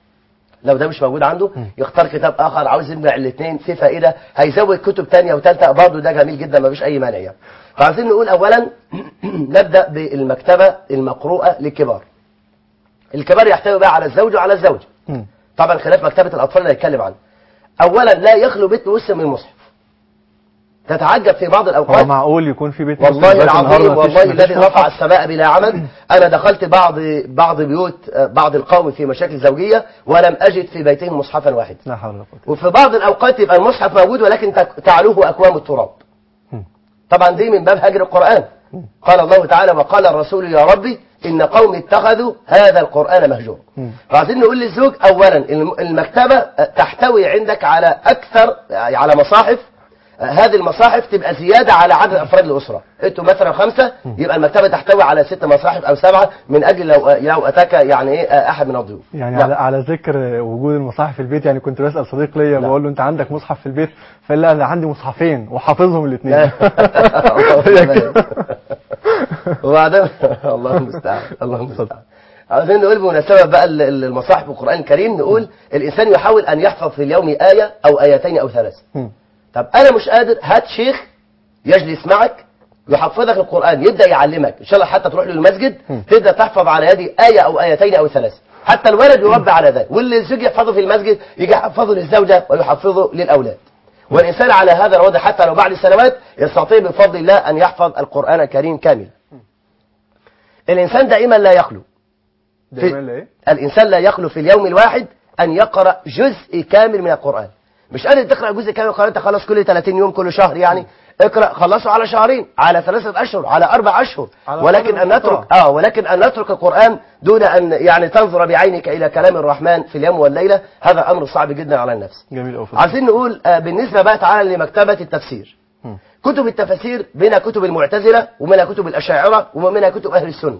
لو ده مش موجود عنده يختار كتاب اخر عاوز يجمع الاثنين في فائده هيزود كتب ثانيه وثالثه برضه ده جميل جدا ما فيش اي مانع يعني فعايزين نقول اولا نبدا بالمكتبه المقروءه للكبار الكبار يحتوي بقى على الزوج وعلى الزوجه مم. طبعا خلاف مكتبه الاطفال اللي هيتكلم عنه اولا لا يخلو بيت مسلم من المصحف تتعجب في بعض هو الاوقات معقول يكون في بيت والله مسلم دلوقتي النهاردة العظيم مفيش- والله مفيش الذي مصحف؟ رفع السماء بلا عمد انا دخلت بعض بعض بيوت بعض القوم في مشاكل زوجيه ولم اجد في بيتهم مصحفا واحدا لا حول ولا قوة وفي بعض الاوقات يبقى المصحف موجود ولكن تك- تعلوه اكوام التراب مم. طبعا دي من باب هجر القران قال الله تعالى وقال الرسول يا ربي ان قوم اتخذوا هذا القران مهجورا مم. فعايزين نقول للزوج اولا الم- المكتبه تحتوي عندك على اكثر على مصاحف هذه المصاحف تبقى زيادة على عدد أفراد الأسرة أنتوا مثلا خمسة يبقى المكتبة تحتوي على ست مصاحف أو سبعة من أجل لو لو أتاك يعني إيه أحد من الضيوف يعني نعم. على على ذكر وجود المصاحف في البيت يعني كنت بسأل صديق ليا نعم. بقول له انت عندك مصحف في البيت فقال لي انا عندي مصحفين وحافظهم الاثنين الله وبعدين الله المستعان الله المستعان عاوزين نقول بمناسبة بقى ال- ال- المصاحف والقرآن الكريم نقول الإنسان يحاول أن يحفظ في اليوم آية أو آيتين أو ثلاثة طب أنا مش قادر هات شيخ يجلس معك يحفظك القرآن يبدأ يعلمك إن شاء الله حتى تروح له المسجد تبدأ تحفظ على يدي آية أو آيتين أو ثلاثة حتى الولد يربى على ذلك واللي الزوج يحفظه في المسجد يجي يحفظه للزوجة ويحفظه للأولاد والإنسان على هذا الوضع حتى لو بعد سنوات يستطيع بفضل الله أن يحفظ القرآن الكريم كاملا الإنسان دائما لا يخلو دايما لا ايه الإنسان لا يخلو في اليوم الواحد أن يقرأ جزء كامل من القرآن مش قادر تقرأ جزء كامل من القرآن أنت خلاص كل 30 يوم كل شهر يعني اقرأ خلصه على شهرين على ثلاثة أشهر على أربع أشهر على ولكن قدر أن نترك المستطاع. آه ولكن أن نترك القرآن دون أن يعني تنظر بعينك إلى كلام الرحمن في اليوم والليلة هذا أمر صعب جدا على النفس جميل قوي عايزين نقول آه، بالنسبة بقى تعالى لمكتبة التفسير مم. كتب التفاسير منها كتب المعتزلة ومنها كتب الأشاعرة ومنها كتب أهل السنة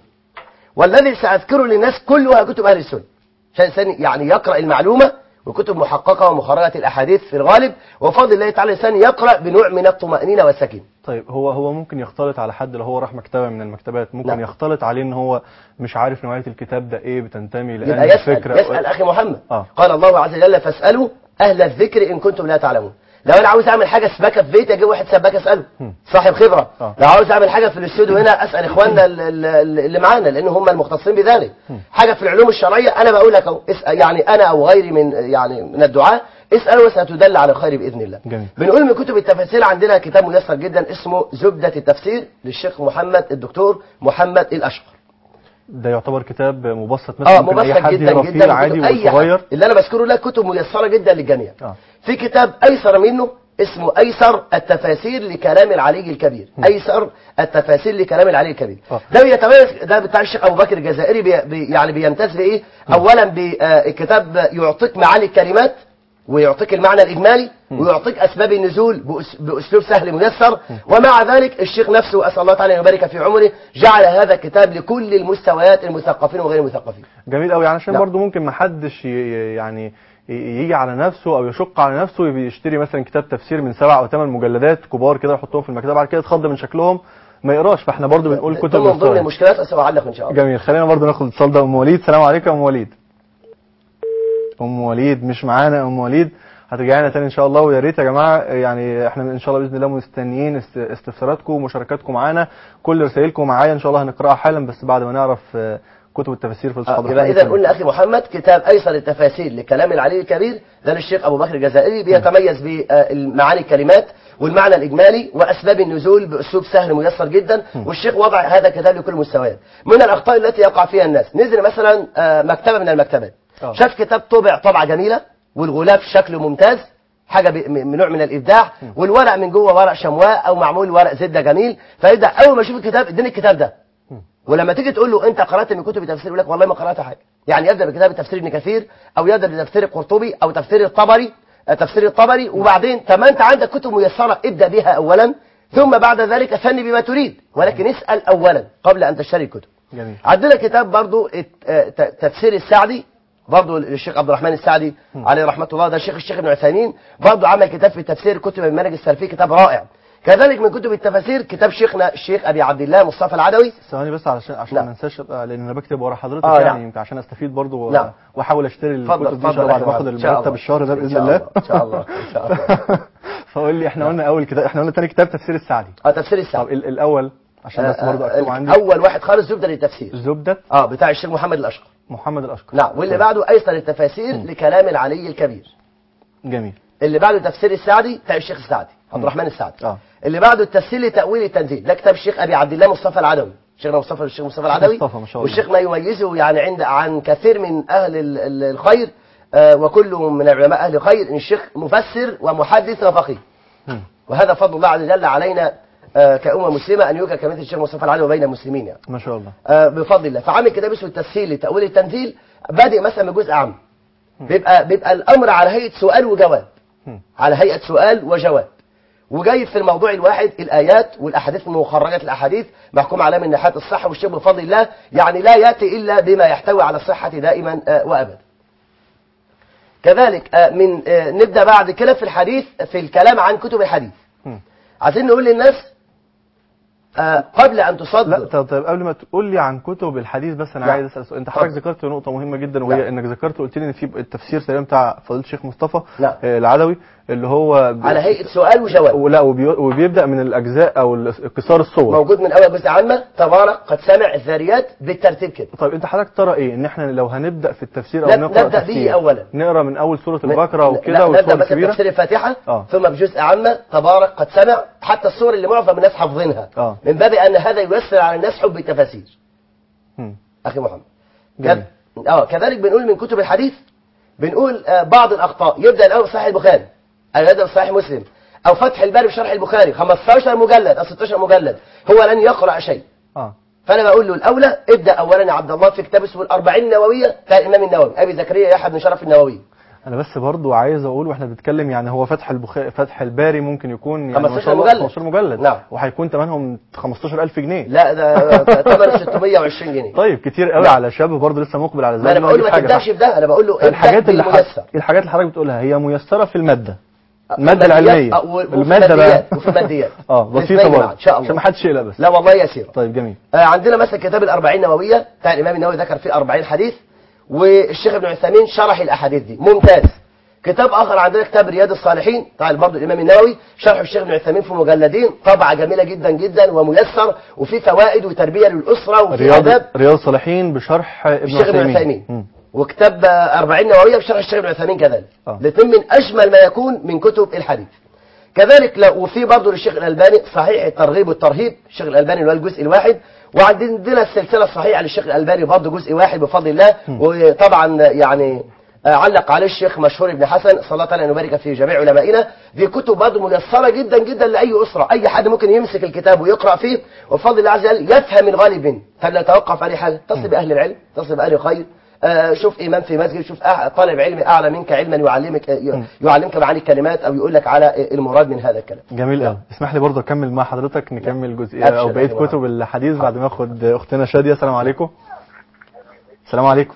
والذي سأذكره للناس كلها كتب أهل السنة عشان الإنسان يعني يقرأ المعلومة وكتب محققة ومخرجة الأحاديث في الغالب وفضل الله تعالى الإنسان يقرأ بنوع من الطمأنينة والسكينة طيب هو هو ممكن يختلط على حد لو هو راح مكتبه من المكتبات ممكن نعم. يختلط عليه ان هو مش عارف نوعيه الكتاب ده ايه بتنتمي يبقى لأنهي يسأل فكره يسأل أخي محمد آه. قال الله عز وجل فاسألوا أهل الذكر إن كنتم لا تعلمون لو أنا عاوز أعمل حاجة سباكة في بيتي أجيب واحد سباك أسأله مم. صاحب خبرة آه. لو عاوز أعمل حاجة في الاستوديو هنا أسأل إخواننا ال- ال- اللي معانا لأن هم المختصين بذلك حاجة في العلوم الشرعية أنا بقول لك أهو اسأل يعني أنا أو غيري من يعني من الدعاء اسأل وستدل على الخير بإذن الله جميل. بنقول من كتب التفاسير عندنا كتاب ميسر جدا اسمه زبدة التفسير للشيخ محمد الدكتور محمد الأشقر ده يعتبر كتاب مبسط مثلا اه ممكن اي مبسط حد جدا يقرا فيه جدا عادي كتب أي وصغير حد. اللي انا بذكره لك كتب ميسره جدا للجميع آه. في كتاب ايسر منه اسمه ايسر التفاسير لكلام العلي الكبير ايسر التفاسير لكلام العلي الكبير آه. ده بيتميز ده بتاع الشيخ ابو بكر الجزائري بي بي يعني بيمتاز بايه اولا بالكتاب يعطيك معاني الكلمات ويعطيك المعنى الإجمالي ويعطيك أسباب النزول بأس- بأسلوب سهل ميسر ومع ذلك الشيخ نفسه أسأل الله تعالى أن يبارك في عمره جعل هذا الكتاب لكل المستويات المثقفين وغير المثقفين جميل قوي يعني عشان نعم. برضو ممكن ما حدش ي- ي- يعني ي- يجي على نفسه او يشق على نفسه يشتري مثلا كتاب تفسير من سبع او ثمان مجلدات كبار كده يحطهم في المكتبه بعد كده يتخض من شكلهم ما يقراش فاحنا برضو بنقول كتب ده من ضمن مستوى. المشكلات أسأعلق إن شاء الله جميل خلينا برضو ناخد الاتصال ده ام وليد السلام عليكم يا ام وليد ام وليد مش معانا يا ام وليد هترجعي لنا تاني ان شاء الله ويا ريت يا جماعه يعني احنا ان شاء الله باذن الله مستنيين است- استفساراتكم ومشاركاتكم معانا كل رسائلكم معايا ان شاء الله هنقراها حالا بس بعد ما نعرف آه، كتب التفاسير في آه، الصحابه يبقى إذا قلنا أخي محمد كتاب أيسر التفاسير لكلام العلي الكبير ده للشيخ أبو بكر الجزائري بيتميز بمعاني الكلمات والمعنى الإجمالي وأسباب النزول بأسلوب سهل ميسر جدا والشيخ وضع هذا الكتاب لكل المستويات من الأخطاء التي يقع فيها الناس نزل مثلا آه، مكتبة من المكتبات آه. شاف كتاب طبع طبعة جميلة والغلاف شكله ممتاز حاجة ب- م- من نوع من الإبداع والورق من جوه ورق شمواء أو معمول ورق زبدة جميل فيبدأ أول ما يشوف الكتاب اديني الكتاب ده ولما تيجي تقول له انت قرات من كتب التفسير يقول لك والله ما قرات حاجه يعني يبدا بكتاب تفسير ابن كثير او يبدا بتفسير القرطبي او تفسير الطبري آه، تفسير الطبري وبعدين طب ما انت عندك كتب ميسره ابدا بها اولا ثم بعد ذلك ثني بما تريد ولكن اسال اولا قبل ان تشتري الكتب جميل عندنا كتاب برضو الت- آه، ت- تفسير السعدي برضو للشيخ عبد الرحمن السعدي عليه رحمه الله ده الشيخ الشيخ ابن عثيمين برضو عمل كتاب في تفسير كتب المنهج السلفي كتاب رائع كذلك من كتب التفاسير كتاب شيخنا الشيخ ابي عبد الله مصطفى العدوي ثواني بس علشان عشان نعم. ما انساش أبقى- لان انا بكتب ورا حضرتك آه، يعني نعم. يمكن عشان استفيد برضو و- نعم. واحاول اشتري اتفضل الكتب دي ان شاء اتفضل الله بعد يا ما اخد أخي محمد. إن شاء المرتب الله. الشهر ده إن باذن شاء الله الله. إن شاء الله. إن شاء الله. فقول لي احنا قلنا اول كتاب احنا قلنا تاني كتاب تفسير السعدي اه تفسير طب السعدي ال- الاول عشان بس برضه آه، اكتب آه، عندي اول واحد خالص زبده للتفسير زبدة اه بتاع الشيخ محمد الاشقر محمد الاشقر نعم واللي بعده ايسر التفاسير لكلام العلي الكبير جميل اللي بعده تفسير السعدي بتاع الشيخ السعدي عبد الرحمن السعدي اه اللي بعده التفسير لتاويل التنزيل ده كتاب الشيخ ابي عبد الله مصطفى العدوي شيخنا مصطفى الشيخ مصطفى العدوي مصطفى ما شاء الله. والشيخ ما يميزه يعني عند عن كثير من اهل ال- ال- الخير آه، وكل من علماء اهل الخير ان الشيخ مفسر ومحدث وفقيه مم. وهذا فضل الله عز وجل علينا آه، كأمة مسلمة أن يوجد كمثل الشيخ مصطفى العدوي بين المسلمين يعني ما شاء الله آه، بفضل الله فعامل كتاب اسمه التسهيل لتأويل التنزيل بادئ مثلا بجزء عام بيبقى بيبقى الأمر على هيئة سؤال وجواب مم. على هيئة سؤال وجواب وجايب في الموضوع الواحد الآيات والأحاديث المخرجة الأحاديث محكوم عليها من ناحية الصحة والشيء بفضل الله يعني لا يأتي إلا بما يحتوي على الصحة دائما آه، وأبدا كذلك آه، من آه، نبدأ بعد كده في الحديث في الكلام عن كتب الحديث مم. عايزين نقول للناس آه، قبل أن تصدر لا طب, طب قبل ما تقول لي عن كتب الحديث بس انا نعم. عايز اسال سؤال انت حضرتك اتفضل. ذكرت نقطه مهمه جدا وهي نعم. انك ذكرت قلت لي ان في التفسير تقريبا بتاع فضيله الشيخ مصطفى نعم. آه، العدوي اللي هو ب- على هيئة سؤال وجواب ولا وبي- وبيبدا من الاجزاء او ال- قصار الصور موجود من أول جزء عامة تبارك قد سمع الذاريات بالترتيب كده طيب انت حضرتك ترى ايه ان احنا لو هنبدا في التفسير او نب- نقرا نبدأ به تفسير أولا. نقرا من اول سوره البقره لا، وكده نبدأ والسور مثلا الكبيره بتفسير الفاتحة آه. ثم بجزء عامة تبارك قد سمع حتى السور اللي معظم الناس حافظينها آه. من باب أن هذا ييسر على الناس حب التفاسير مم. أخي محمد جميل. كذ- اه كذلك بنقول من كتب الحديث بنقول آه بعض الأخطاء يبدأ الأول بصحيح البخاري أو يبدأ بصحيح مسلم أو فتح الباري بشرح البخاري 15 مجلد أو 16 مجلد هو لن يقرأ شيء اه فانا بقول له الاولى ابدا اولا يا عبد الله في كتاب اسمه الاربعين النوويه بتاع الامام النووي ابي زكريا يحيى بن شرف النووي انا بس برضو عايز اقول واحنا بنتكلم يعني هو فتح البخاري فتح الباري ممكن يكون يعني ما 15 شاء الله مجلد. 15 مجلد نعم. وهيكون ثمنهم 15000 جنيه لا ده ثمن 620 جنيه طيب كتير قوي نعم. على شاب برضه لسه مقبل على ما انا زواج بقول له يجيب ما حاجة تبداش صح. في ده انا بقول له ابدا الحاجات اللي بالميسر ح... الحاجات اللي حضرتك بتقولها هي ميسره في الماده الماده الماديات، العلميه آه، وفي الماده بقى الماديات، وفي الماديات. اه بسيطه الاثنين معا، برضه إن شاء الله. عشان ما حدش يقلق بس لا والله يسير طيب جميل آه عندنا مثلا كتاب الاربعين نوويه بتاع الامام النووي ذكر فيه 40 حديث والشيخ ابن عثيمين شرح الاحاديث دي ممتاز كتاب اخر عندنا كتاب رياض الصالحين بتاع برضه الامام النووي شرح الشيخ ابن عثيمين في مجلدين طبعه جميله جدا جدا وميسر وفيه فوائد وتربيه للاسره وفي رياض اداب رياض الصالحين بشرح ابن الشيخ ابن عثيمين عثيمين مم. وكتاب 40 نوويه بشرح الشيخ ابن عثيمين كذلك آه. الاثنين من اجمل ما يكون من كتب الحديث كذلك لو وفي برضه للشيخ الالباني صحيح الترغيب والترهيب الشيخ الالباني اللي هو الجزء الواحد وعندنا السلسله الصحيحه للشيخ الالباني برضه جزء واحد بفضل الله وطبعا يعني آه، علق عليه الشيخ مشهور ابن حسن صلى الله تعالى ان يبارك في جميع علمائنا دي كتب برضه ميسره جدا جدا لاي اسره اي حد ممكن يمسك الكتاب ويقرا فيه وبفضل الله عز وجل يفهم الغالب منه فلا توقف عليه حاجه اتصل باهل العلم اتصل باهل الخير آه، شوف امام في مسجد شوف أع- طالب علم اعلى منك علما يعلمك آه، ي- يعلمك معاني الكلمات او يقول لك على آه، المراد من هذا الكلام جميل قوي اسمح لي برضه اكمل مع حضرتك نكمل جزئيه أبشر او يا بقيه جماعة. كتب الحديث بعد ما اخد اختنا شاديه السلام عليكم السلام عليكم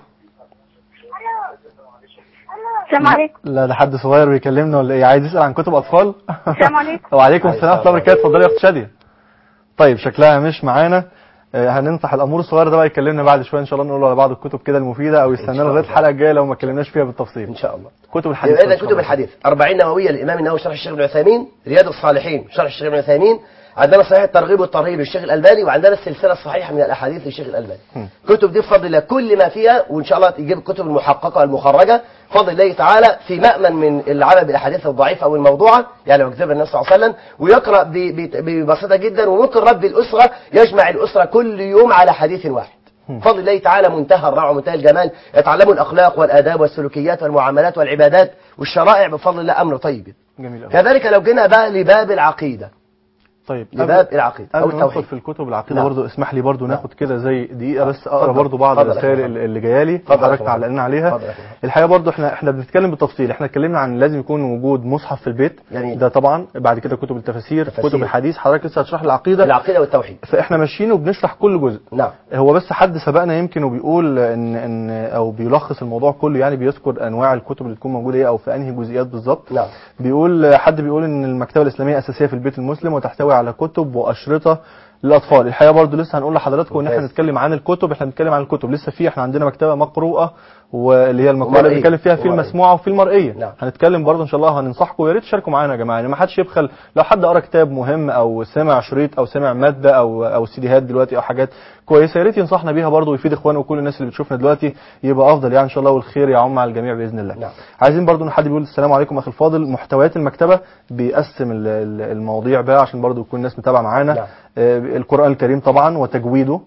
السلام عليكم لا ده حد صغير بيكلمنا ولا ايه عايز يسال عن كتب اطفال السلام عليكم. وعليكم السلام ورحمه الله وبركاته اتفضلي يا اخت شاديه طيب شكلها مش معانا آه، هننصح الامور الصغيره ده بقى يكلمنا بعد شويه ان شاء الله نقول له على بعض الكتب كده المفيده او يستنى لغايه الحلقه الجايه لو ما اتكلمناش فيها بالتفصيل ان شاء الله كتب الحديث يبقى اذا إن شاء كتب الله. الحديث 40 نوويه للامام النووي شرح الشيخ ابن عثيمين رياض الصالحين شرح الشيخ ابن عثيمين عندنا صحيح الترغيب والترهيب للشيخ الالباني وعندنا السلسله الصحيحه من الاحاديث للشيخ الالباني كتب دي بفضل الله كل ما فيها وان شاء الله تجيب الكتب المحققه والمخرجه بفضل الله تعالى في مأمن من العمل بالاحاديث الضعيفه او الموضوعه يعني لو كتبها النبي صلى الله عليه وسلم ويقرا ب- ب- ببساطه جدا وممكن رب الاسره يجمع الاسره كل يوم على حديث واحد بفضل الله تعالى منتهى الروعه ومنتهى الجمال يتعلموا الاخلاق والاداب والسلوكيات والمعاملات والعبادات والشرائع بفضل الله امر طيب جدا. جميل قوي كذلك لو جينا بقى لباب العقيده طيب لباب قبل- العقيده او قبل ما ندخل التوحيد في الكتب العقيده نعم. برضو اسمح لي برضو ناخد كده زي دقيقه بس اقرا اتفضل. برضو بعض اتفضل يا الرسائل أخي اللي اللي جايه لي اتفضل يا حضرتك أخي. علقنا عليها اتفضل يا أخي. الحقيقه برضو احنا احنا بنتكلم بالتفصيل احنا اتكلمنا عن لازم يكون وجود مصحف في البيت جميل. ده طبعا بعد كده كتب التفاسير تفاسير. كتب الحديث حضرتك لسه هتشرح العقيده العقيده والتوحيد فاحنا ماشيين وبنشرح كل جزء نعم هو بس حد سبقنا يمكن وبيقول ان ان او بيلخص الموضوع كله يعني بيذكر انواع الكتب اللي تكون موجوده ايه او في انهي جزئيات بالظبط نعم بيقول حد بيقول ان المكتبه الاسلاميه اساسيه في البيت المسلم وتحتوي على كتب واشرطه للاطفال الحقيقه برضو لسه هنقول لحضراتكم ان احنا ممتاز. نتكلم عن الكتب احنا بنتكلم عن الكتب لسه في احنا عندنا مكتبه مقروءه واللي هي المقروءه اللي ومرئية. بنتكلم فيها في ومرئية. المسموعه وفي المرئيه نعم. هنتكلم برضو ان شاء الله وهننصحكم ويا ريت تشاركوا معانا يا جماعه يعني ما حدش يبخل لو حد قرا كتاب مهم او سمع شريط او سمع ماده او او سيديهات دلوقتي او حاجات كويسه يا ريت ينصحنا بيها برضو ويفيد اخوانه وكل الناس اللي بتشوفنا دلوقتي يبقى افضل يعني ان شاء الله والخير يعم على الجميع باذن الله نعم. عايزين برضو ان حد بيقول السلام عليكم اخي الفاضل محتويات المكتبه بيقسم ال- ال- المواضيع بقى عشان برضو يكون الناس متابعه معانا نعم. آه، القران الكريم طبعا وتجويده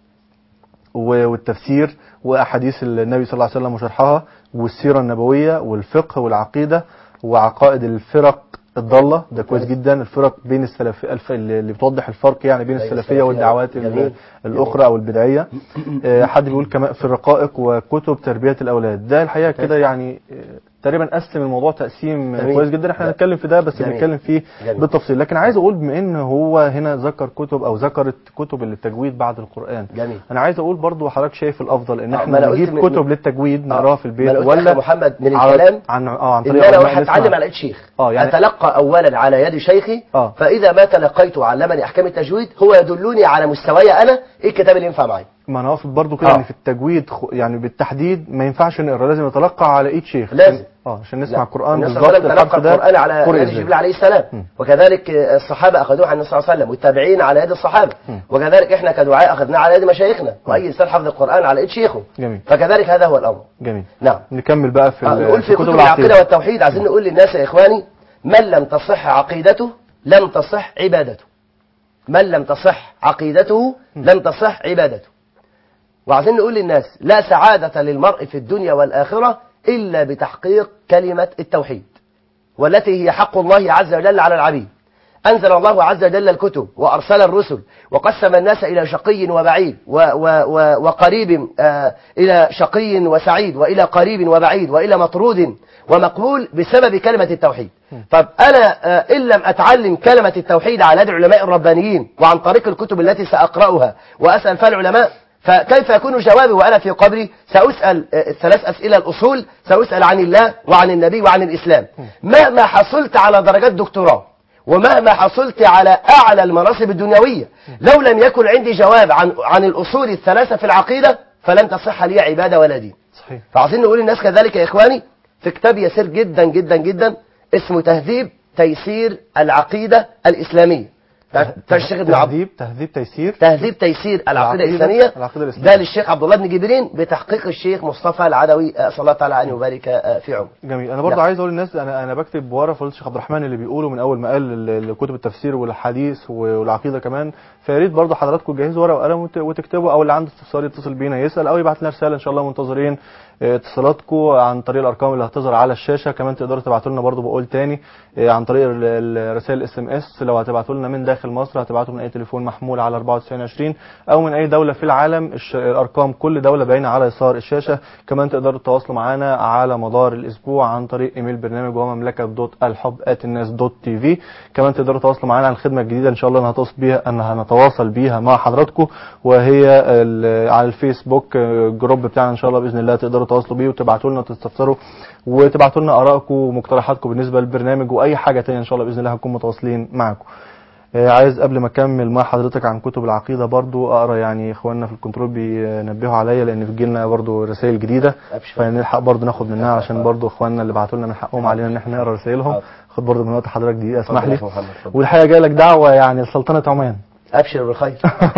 و- والتفسير واحاديث النبي صلى الله عليه وسلم وشرحها والسيره النبويه والفقه والعقيده وعقائد الفرق الضاله ده كويس جدا الفرق بين السلف الف... اللي بتوضح الفرق يعني بين بين السلفيه السلفية والدعوات ال- جميل. الاخرى او البدعيه آه، حد بيقول كمان في الرقائق وكتب تربيه الاولاد ده الحقيقه كده يعني آه، تقريبا قسم الموضوع تقسيم جميل. كويس جدا احنا ج- هنتكلم في ده بس جميل. بنتكلم فيه جميل. بالتفصيل لكن عايز اقول بما ان هو هنا ذكر كتب او ذكرت كتب للتجويد بعد القران جميل انا عايز اقول برضو حضرتك شايف الافضل ان آه، ما احنا أنا قلت نجيب من- كتب للتجويد نقراها في ما البيت أنا قلت ولا أخي محمد من على- الكلام عن اه عن ان طريق انا علماء اروح اتعلم نسمع. على يد شيخ اه يعني اتلقى اولا على يد شيخي اه فاذا ما تلقيت وعلمني احكام التجويد هو يدلني على مستواي انا ايه الكتاب اللي ينفع معي ما انا اقصد برضو كده آه. ان في التجويد خ- يعني بالتحديد ما ينفعش نقرا لازم نتلقى على ايد شيخ لازم. اه عشان نسمع لا. القران النبي صلى بالظبط الله عليه وسلم الحرف تلقى ده القران على قرئ يد ازاي. جبريل عليه السلام م. وكذلك آه، الصحابه اخذوه عن النبي صلى الله عليه وسلم والتابعين على يد الصحابه م. وكذلك احنا كدعاء اخذناه على يد مشايخنا واي انسان حفظ القران على يد شيخه جميل فكذلك هذا هو الامر جميل نعم نكمل بقى في آه، ال- نقول في كتب العقيدة. العقيده والتوحيد عايزين نقول للناس يا اخواني من لم تصح عقيدته لم تصح عبادته من لم تصح عقيدته لم تصح عبادته وعايزين نقول للناس لا سعادة للمرء في الدنيا والآخرة إلا بتحقيق كلمة التوحيد والتي هي حق الله عز وجل على العبيد أنزل الله عز وجل الكتب وأرسل الرسل وقسم الناس إلى شقي وبعيد و و و وقريب آه إلى شقي وسعيد وإلى قريب وبعيد وإلى مطرود ومقبول بسبب كلمة التوحيد طب أنا آه إن لم أتعلم كلمة التوحيد على يد العلماء الربانيين وعن طريق الكتب التي سأقرأها وأسأل فيها العلماء فكيف يكون جوابي وأنا في قبري سأسأل آه، الثلاث أسئلة الأصول سأسأل عن الله وعن النبي وعن الإسلام مهما حصلت على درجات دكتوراه ومهما حصلت على أعلى المناصب الدنيوية لو لم يكن عندي جواب عن عن الأصول الثلاثة في العقيدة فلن تصح لي عبادة ولا دين صحيح فعايزين نقول للناس كذلك يا إخواني في كتاب يسير جدا جدا جدا اسمه تهذيب تيسير العقيدة الإسلامية بتاع الشيخ ابن عبد تهذيب تهذيب تيسير تهذيب تيسير العقيدة العقيدة- الإسلامية العقيدة الإسلامية. ده للشيخ عبد الله بن جبرين بتحقيق الشيخ مصطفى العدوي آه، صلى الله تعالى عليه وبارك آه، في عمره جميل انا برضه نعم. عايز اقول للناس انا انا بكتب ورا فضيله الشيخ عبد الرحمن اللي بيقوله من اول ما قال ال- ال- كتب التفسير والحديث والعقيده كمان فيا ريت برضه حضراتكم تجهزوا ورقه وقلم وت- وتكتبوا او اللي عنده استفسار يتصل بينا يسال او يبعت لنا رساله ان شاء الله منتظرين آه، اتصالاتكم عن طريق الارقام اللي هتظهر على الشاشه كمان تقدروا تبعتوا لنا برضه بقول تاني آه، عن طريق ال- ال- رسائل الاس ام اس لو هتبعتوا لنا من داخل مصر هتبعتوا من اي تليفون محمول على 9420 او من اي دوله في العالم الش- الارقام كل دوله باينه على يسار الشاشه كمان تقدروا تتواصلوا معانا على مدار الاسبوع عن طريق ايميل برنامج وهو مملكه دوت الحب الناس دوت تي في كمان تقدروا تتواصلوا معانا على الخدمه الجديده ان شاء الله هنتواصل بيها ان هنتواصل بيها مع حضراتكم وهي ال- على الفيسبوك آه، الجروب بتاعنا ان شاء الله باذن الله تقدروا تتواصلوا بيه وتبعتوا لنا تستفسروا وتبعتوا لنا ارائكم ومقترحاتكم بالنسبه للبرنامج واي حاجه تانية ان شاء الله باذن الله هنكون متواصلين معاكم آه، عايز قبل ما اكمل مع حضرتك عن كتب العقيده برضو اقرا يعني اخواننا في الكنترول بينبهوا عليا لان بيجي لنا برضو رسائل جديده أبشر. فنلحق برضو ناخد منها علشان برضو اخواننا اللي بعتوا لنا من حقهم علينا ان احنا نقرا رسائلهم حاضر. خد برضو من وقت حضرتك دقيقه اسمح لي اتفضل يا أخي محمد، اتفضل. والحقيقه جاي لك دعوه يعني لسلطنه عمان أبشر بالخير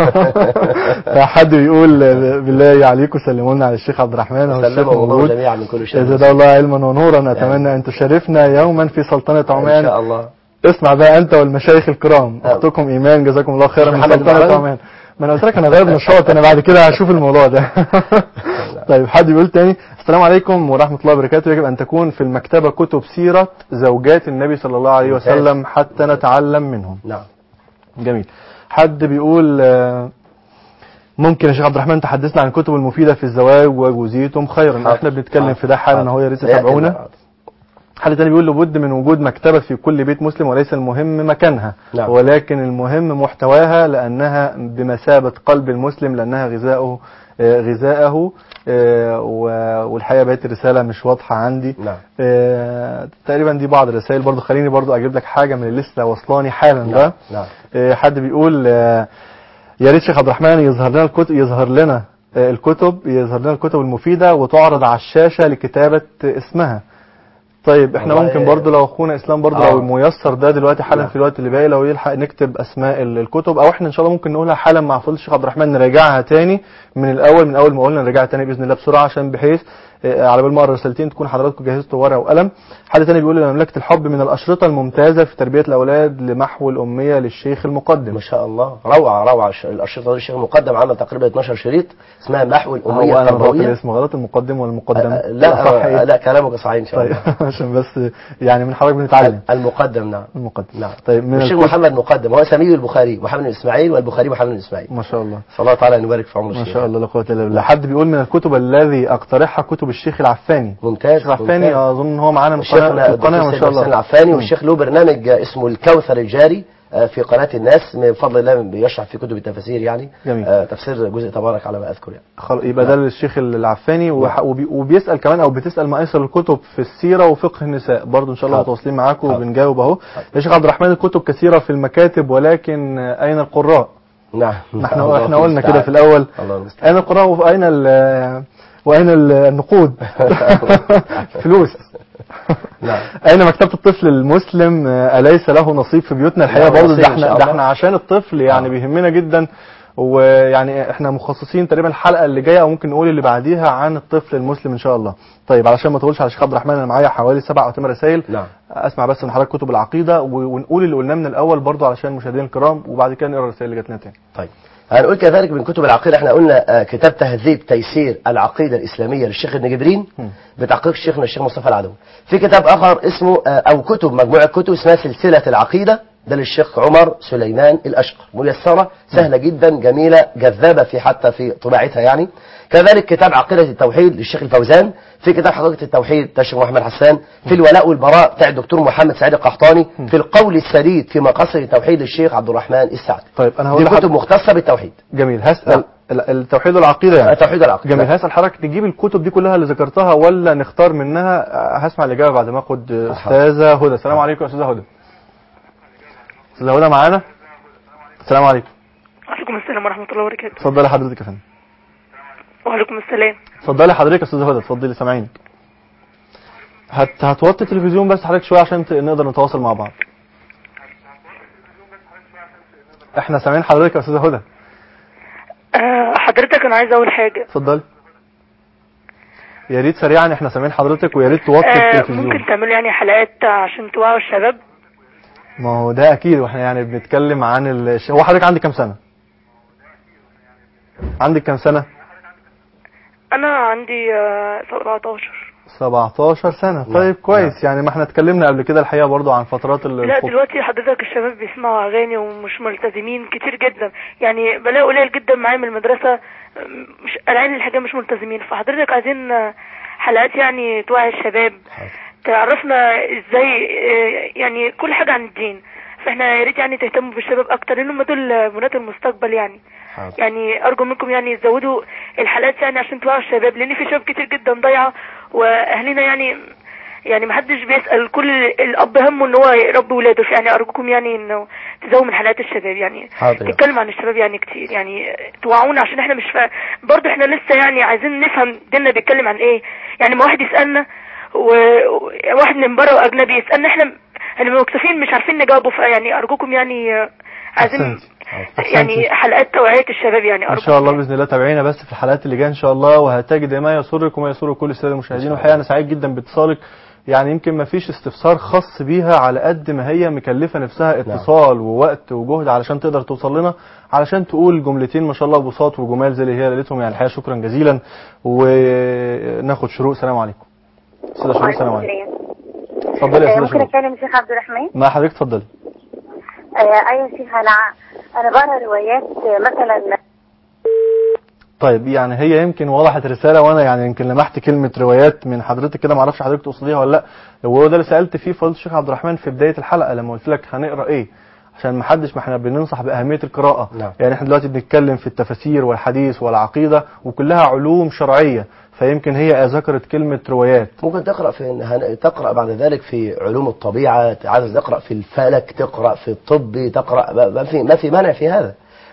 فحد بيقول بالله عليكم سلموا لنا على الشيخ عبد الرحمن هو الشيخ سلموا الله موجود جميعا من كل شر جزاه الله علما ونورا اتمنى ان تشرفنا يوما في سلطنه إن عمان شاء الله اسمع بقى انت والمشايخ الكرام نعم. اختكم ايمان جزاكم الله خيرا من محمد بن سلطنه عمان. عمان ما انا قلت لك انا غير نشاط انا بعد كده هشوف الموضوع ده طيب حد بيقول تاني السلام عليكم ورحمه الله وبركاته يجب ان تكون في المكتبه كتب سيره زوجات النبي صلى الله عليه ممتاز. وسلم حتى نتعلم منهم نعم جميل حد بيقول آه، ممكن يا شيخ عبد الرحمن تحدثنا عن الكتب المفيده في الزواج وجزيتم خيرا حاضر. احنا بنتكلم حاضر. في ده حالا حاضر. اهو يا ريت سيأتي تتابعونا الموعد. حد تاني بيقول لابد من وجود مكتبة في كل بيت مسلم وليس المهم مكانها نعم. ولكن المهم محتواها لأنها بمثابة قلب المسلم لأنها غذاؤه آه، غذاءه آه، و- والحقيقة بقت الرسالة مش واضحة عندي نعم آه، تقريبا دي بعض الرسائل برضو خليني برضو أجيب لك حاجة من الليستة وصلاني حالا بقى نعم نعم آه، حد بيقول آه، يا ريت شيخ عبد الرحمن يظهر لنا الكتب يظهر لنا آه، الكتب يظهر لنا الكتب المفيدة وتعرض على الشاشة لكتابة اسمها طيب احنا والله- ممكن برضو لو اخونا اسلام برضو آه. لو ميسر ده دلوقتي حالا نعم. في الوقت اللي باقي لو يلحق نكتب اسماء ال- الكتب او احنا ان شاء الله ممكن نقولها حالا مع فضيله الشيخ عبد الرحمن نراجعها تاني من الاول من اول ما قلنا نراجعها تاني باذن الله بسرعه عشان بحيث آه، على بال ما اقرا رسالتين تكون حضراتكم جهزتوا ورقه وقلم حد تاني بيقول مملكه الحب من الاشرطه الممتازه في تربيه الاولاد لمحو الاميه للشيخ المقدم ما شاء الله روعه روعه الش- الاشرطه دي الشيخ مقدم عمل تقريبا 12 شريط اسمها محو الاميه هو انا بقول التربويه الاسم غلط المقدم والمقدم آه، لا صح آه، إيه؟ لا كلامك صحيح ان شاء طيب الله عشان بس يعني من حضرتك بنتعلم المقدم نعم المقدم نعم طيب من الشيخ الكتب- محمد مقدم هو سمي البخاري محمد بن اسماعيل والبخاري محمد بن اسماعيل ما شاء الله صلى الله تعالى ان يبارك في عمر ما الشيخ شاء الله لا قوه الا بالله حد بيقول من الكتب الذي اقترحها كتب الشيخ العفاني ممتاز الشيخ العفاني ممتاز. اظن ان هو معانا من الشيخنا القناه القناه الدكتور ما سيد شاء حسين الله العفاني مم. والشيخ له برنامج اسمه الكوثر الجاري آه، في قناة الناس من فضل الله بيشرح في كتب التفاسير يعني جميل. آه، تفسير جزء تبارك على ما أذكر يعني خل... يبقى ده الشيخ العفاني وح... وبي... وبيسال كمان او بتسال ما ايسر الكتب في السيره وفقه النساء برضو ان شاء الله حاضر. متواصلين معاكم حاضر. وبنجاوب اهو يا شيخ عبد الرحمن الكتب كثيره في المكاتب ولكن اين القراء نعم ما احنا الله احنا قلنا كده المستعان. في الاول الله المستعان اين القراء واين ال... واين ال- النقود فلوس نعم اين مكتبه الطفل المسلم آه، اليس له نصيب في بيوتنا الحقيقه له برضه نصيب ده إن احنا شاء ده الله. احنا عشان الطفل يعني آه. بيهمنا جدا ويعني احنا مخصصين تقريبا الحلقه اللي جايه او ممكن نقول اللي بعديها عن الطفل المسلم ان شاء الله طيب علشان ما اطولش على الشيخ عبد الرحمن انا معايا حوالي سبع او ثمان رسائل نعم اسمع بس من حضرتك كتب العقيده و- ونقول اللي قلناه من الاول برضه علشان المشاهدين الكرام وبعد كده نقرا الرسائل اللي جات لنا تاني طيب هنقول كذلك من كتب العقيدة احنا قلنا آه، كتاب تهذيب تيسير العقيدة الإسلامية للشيخ ابن جبرين بتحقيق شيخنا الشيخ مصطفى العدوي في كتاب آخر اسمه آه، أو كتب مجموعة كتب اسمها سلسلة العقيدة ده للشيخ عمر سليمان الأشقر ميسرة سهلة جدا جميلة جذابة في حتى في طباعتها يعني كذلك كتاب عقيدة التوحيد للشيخ الفوزان في كتاب حقيقة التوحيد بتاع الشيخ محمد حسان في الولاء والبراء بتاع الدكتور محمد سعيد القحطاني في القول السديد في مقاصد التوحيد للشيخ عبد الرحمن السعدي طيب انا دي هقول كتب لحضرتك مختصة بالتوحيد جميل هسال نعم. ال- التوحيد والعقيده يعني التوحيد والعقيدة جميل نعم. هسأل حضرتك نجيب الكتب دي كلها اللي ذكرتها ولا نختار منها آه، هسمع الإجابة بعد ما أخد آه، أستاذة هدى السلام عليكم يا أستاذة هدى أستاذة هدى معانا السلام عليكم وعليكم السلام ورحمة الله وبركاته اتفضلي حضرتك يا فندم وعليكم السلام اتفضلي حضرتك يا أستاذة هدى اتفضلي سامعينك هت... هتوطي التلفزيون بس حضرتك شوية عشان ت... نقدر نتواصل مع بعض احنا سامعين حضرتك يا أستاذة هدى آه، حضرتك أنا عايزة أقول حاجة اتفضلي يا ريت سريعا احنا سامعين حضرتك ويا ريت توطي آه، التلفزيون ممكن تعملوا يعني حلقات عشان توعوا الشباب ما هو ده اكيد واحنا يعني بنتكلم عن ال... هو حضرتك عندك كام سنه عندك كام سنه أنا عندي آه، 17 17 سنه طيب كويس يعني ما احنا اتكلمنا قبل كده الحقيقه برضو عن فترات ال- لا الخوف. دلوقتي حضرتك الشباب بيسمعوا أغاني ومش ملتزمين كتير جدا يعني بلاقي قليل جدا معايا من المدرسة آه، مش قلعين الحاجة مش ملتزمين فحضرتك عايزين آه، حلقات يعني توعي الشباب تعرفنا ازاي آه، يعني كل حاجة عن الدين فاحنا يا ريت يعني تهتموا بالشباب اكتر لان هم دول بنات المستقبل يعني حاضر. يعني ارجو منكم يعني تزودوا الحلقات يعني عشان توعوا الشباب لان في شباب كتير جدا ضايعه واهلنا يعني يعني محدش بيسال كل الاب همه ان هو يربي ولاده يعني ارجوكم يعني انه تزودوا من حلقات الشباب يعني حاضر. تتكلم عن الشباب يعني كتير يعني توعونا عشان احنا مش فا... برضه احنا لسه يعني عايزين نفهم ديننا بيتكلم عن ايه يعني ما واحد يسالنا وواحد من بره واجنبي يسالنا احنا احنا مكتفين مش عارفين نجاوبه فيعني ارجوكم يعني آه، عايزين أحسنتي. يعني أحسنتي. حلقات توعية الشباب يعني ان ارجوكم شاء الله يعني. باذن الله تابعينا بس في الحلقات اللي جايه ان شاء الله وهتجد ما يسرك وما يسر كل الساده المشاهدين والحقيقه انا سعيد جدا باتصالك يعني يمكن ما فيش استفسار خاص بيها على قد ما هي مكلفه نفسها اتصال ووقت وجهد علشان تقدر توصل لنا علشان تقول جملتين ما شاء الله بساط وجمال زي اللي هي قالتهم يعني الحقيقه شكرا جزيلا وناخد شروق سلام عليكم استاذه شروق سلام عليكم اتفضلي يا آه، استاذه ممكن شروق اتكلم الشيخ عبد الرحمن مع حضرتك اتفضلي آه، ايوه يا شيخ انا انا بقرا روايات آه، مثلا طيب يعني هي يمكن وضحت رساله وانا يعني يمكن لمحت كلمه روايات من حضرتك كده ما اعرفش حضرتك تقصديها ولا لا وهو ده اللي سالت فيه فضيله الشيخ عبد الرحمن في بدايه الحلقه لما قلت لك هنقرا ايه عشان ما حدش ما احنا بننصح باهميه القراءه نعم. يعني احنا دلوقتي بنتكلم في التفاسير والحديث والعقيده وكلها علوم شرعيه فيمكن هي ذكرت كلمه روايات ممكن تقرأ في هن- تقرأ بعد ذلك في علوم الطبيعة عايز تقرأ في الفلك تقرأ في الطب تقرأ ما- ما في ما في مانع في هذا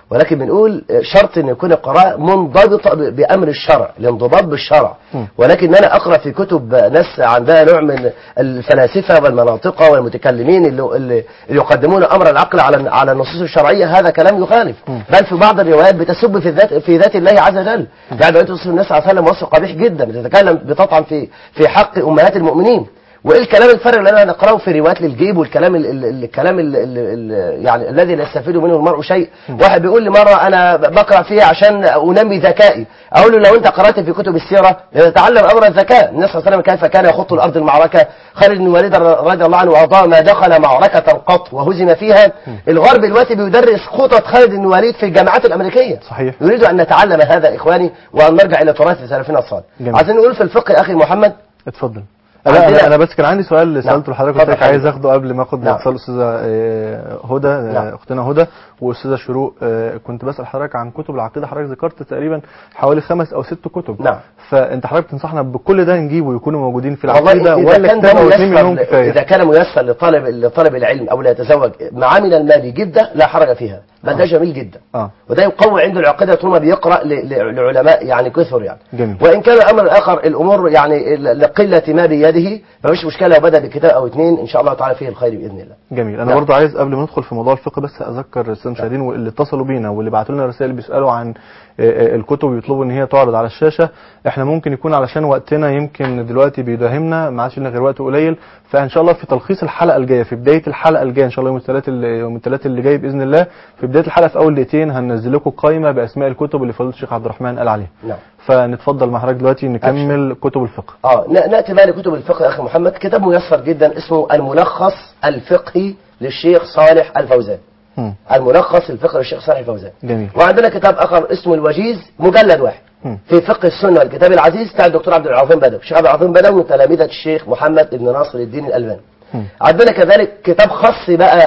ولكن بنقول شرط ان يكون القراءة منضبطة ب- بامر الشرع الانضباط بالشرع ولكن ان انا اقرا في كتب ناس عندها نوع من الفلاسفه والمناطق والمتكلمين اللي, اللي اللي يقدمون امر العقل على على النصوص الشرعيه هذا كلام يخالف بل في بعض الروايات بتسب في الذات في ذات الله عز وجل يعني روايه رسول النبي صلى الله عليه وسلم وصف قبيح جدا بتتكلم بتطعن في في حق امهات المؤمنين وايه الكلام الفارغ اللي انا نقراه في روايات للجيب والكلام ال ال الكلام ال ال ال يعني الذي لا يستفيد منه المرء شيء واحد بيقول لي مره انا بقرا فيها عشان انمي ذكائي اقول له لو انت قرات في كتب السيره لتتعلم امر الذكاء النبي صلى الله عليه وسلم كيف كان يخط الارض المعركه خالد بن الوليد رضي الله عنه وارضاه ما دخل معركه قط وهزم فيها الغرب دلوقتي بيدرس خطط خالد بن الوليد في الجامعات الامريكيه صحيح. نريد ان نتعلم هذا اخواني وان نرجع الى تراث سلفنا الصالح جميل. عايزين نقول في الفقه اخي محمد اتفضل لا عندنا- انا انا بس كان عندي سؤال نعم. سالته لحضرتك اتفضل قلت لك عايز حبيبي. اخده قبل ما اخد نعم. اتصال استاذه آه، هدى آه، نعم. اختنا هدى واستاذه شروق آه، كنت بسال حضرتك عن كتب العقيده حضرتك ذكرت تقريبا حوالي خمس او ست كتب نعم. فانت حضرتك تنصحنا بكل ده نجيبه يكونوا موجودين في والله العقيده إذا ولا كان ده كتاب او اثنين ميسر منهم ل- كفايه إذا كان ميسر لطالب لطالب العلم أو لا يتزوج معامل المال يجيب ده لا حرج فيها بل ده جميل جدا اه وده يقوي عنده العقيدة طول ما بيقرأ ل- ل- لعلماء يعني كثر يعني جميل. وإن كان الأمر الآخر الأمور يعني ل- لقلة ما بيده فمش مشكلة لو بدأ بكتاب أو اثنين إن شاء الله تعالى فيه الخير بإذن الله جميل انا نعم. برضو عايز قبل ما ندخل في موضوع الفقه بس اذكر الساده المشاهدين واللي اتصلوا بينا واللي بعتوا لنا رسائل بيسالوا عن آه، آه، الكتب ويطلبوا ان هي تعرض على الشاشه احنا ممكن يكون علشان وقتنا يمكن دلوقتي بيداهمنا ما عادش لنا غير وقت قليل فان شاء الله في تلخيص الحلقه الجايه في بدايه الحلقه الجايه ان شاء الله يوم الثلاث اللي- يوم الثلاث اللي جاي باذن الله في بدايه الحلقه في اول دقيقتين هننزل لكم قائمه باسماء الكتب اللي فضيله الشيخ عبد الرحمن قال عليها نعم فنتفضل مع حضرتك دلوقتي نكمل كتب الفقه اه ن- ناتي بقى لكتب الفقه يا اخي محمد كتاب ميسر جدا اسمه الملخص الفقهي للشيخ صالح الفوزان مم. الملخص الفقهي للشيخ صالح الفوزان جميل وعندنا كتاب اخر اسمه الوجيز مجلد واحد مم. في فقه السنه والكتاب العزيز بتاع الدكتور عبد العظيم بدوي الشيخ عبد العظيم بدوي من تلامذه الشيخ محمد بن ناصر الدين الالباني مم. عندنا كذلك كتاب خاص بقى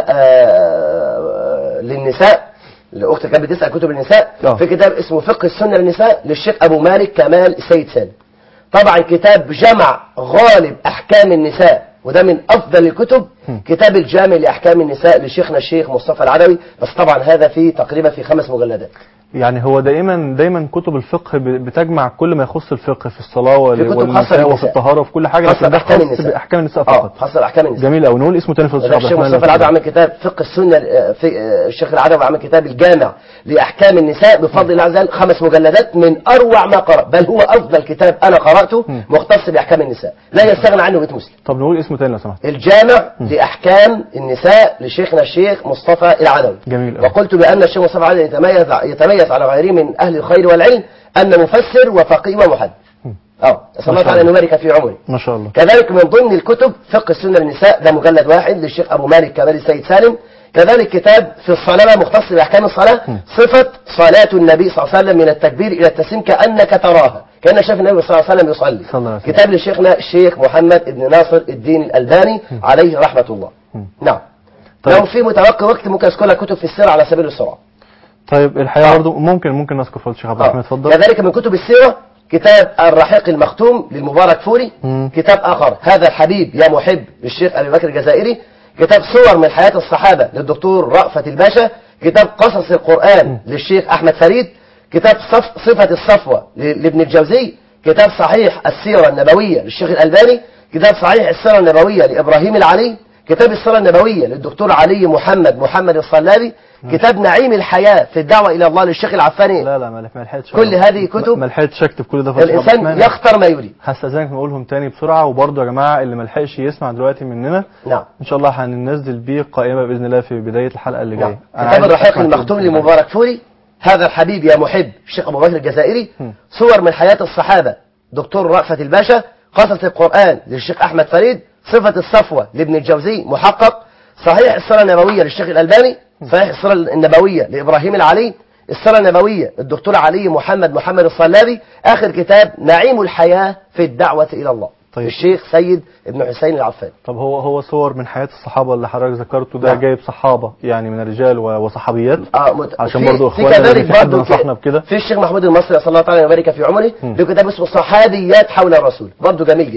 آه، للنساء الاخت كانت بتسال كتب النساء آه. في كتاب اسمه فقه السنه للنساء للشيخ ابو مالك كمال السيد سالم طبعا كتاب جمع غالب احكام النساء وده من افضل الكتب كتاب الجامع لاحكام النساء لشيخنا الشيخ مصطفى العدوي بس طبعا هذا فيه تقريبا في خمس مجلدات يعني هو دائما دايما كتب الفقه ب- بتجمع كل ما يخص الفقه في الصلاه وال- في كتب خاصة والنساء وفي بالنساء. الطهاره وفي كل حاجه خاصة لكن ده بأحكام خاص النساء. باحكام النساء اه فقط خاصه باحكام النساء جميل قوي نقول اسمه تاني في وده الشيخ مصطفى العدوي عمل كتاب فقه السنه آه، في آه، الشيخ العدوي عمل كتاب الجامع لاحكام النساء بفضل الله عز وجل خمس مجلدات من اروع ما قرأ بل هو افضل كتاب انا قراته مختص باحكام النساء لا يستغنى عنه بيت مسلم طب نقول اسمه تاني لو سمحت الجامع لاحكام النساء لشيخنا الشيخ مصطفى العدوي جميل أوي. وقلت بان الشيخ مصطفى العدوي يتميز يتميز على غيره من اهل الخير والعلم ان مفسر وفقيه ومحدث اه اسال الله شاء تعالى ان الله. يبارك في عمره ما شاء الله كذلك من ضمن الكتب فقه السنة للنساء ده مجلد واحد للشيخ أبو مالك كمال السيد سالم كذلك كتاب في الصلاة مختص بأحكام الصلاة صفة صلاة النبي صلى الله عليه وسلم من التكبير إلى التسليم كأنك تراها كأن شاف النبي صلى الله عليه وسلم يصلي صلى الله عليه وسلم. كتاب لشيخنا الشيخ محمد بن ناصر الدين الألباني عليه رحمة الله نعم طيب. لو في متوقع وقت ممكن أذكر لك كتب في السيرة على سبيل السرعة طيب الحقيقه آه. برضو ممكن ممكن نذكر فضيله الشيخ عبد الرحمن آه. اتفضل كذلك من كتب السيرة كتاب الرحيق المختوم للمبارك فوري مم. كتاب آخر هذا الحبيب يا محب للشيخ أبي بكر الجزائري كتاب صور من حياة الصحابة للدكتور رأفت الباشا كتاب قصص القرآن للشيخ أحمد فريد كتاب صف صفة الصفوة ل- لابن الجوزي كتاب صحيح السيرة النبوية للشيخ الألباني كتاب صحيح السيرة النبوية لإبراهيم العلي كتاب السيرة النبوية للدكتور علي محمد محمد الصلابي كتاب نعيم الحياة في الدعوة إلى الله للشيخ العفاني لا لا ما ما لحقتش كل هذه كتب ما لحقتش اكتب كل ده فضيله الشيخ عبد الإنسان الرحمن. يختار ما يريد هستأذنك نقولهم تاني بسرعة وبرضه يا جماعة اللي ما لحقش يسمع دلوقتي مننا نعم إن شاء الله هننزل بيه قائمة بإذن الله في بداية الحلقة اللي جاية أنا كتاب عايز الرحيق أسمع المختوم كده. لمبارك فوري هذا الحبيب يا محب الشيخ أبو بكر الجزائري صور من حياة الصحابة دكتور رأفت الباشا قصص القرآن للشيخ أحمد فريد صفة الصفوة لابن الجوزي محقق صحيح السيرة النبوية للشيخ الألباني صحيح السيرة النبوية لإبراهيم العلي السيرة النبوية الدكتور علي محمد محمد الصلابي آخر كتاب نعيم الحياة في الدعوة إلى الله طيب. الشيخ سيد ابن حسين العفان طب هو هو صور من حياة الصحابة اللي حضرتك ذكرته ده نعم. جايب صحابة يعني من الرجال و- وصحابيات اه مت... عشان في- برضه في اخواننا اللي كذلك في حد برضه نصحنا بكده في الشيخ محمود المصري صلى الله تعالى وبارك في عمره له كتاب اسمه صحابيات حول الرسول برضه جميل جدا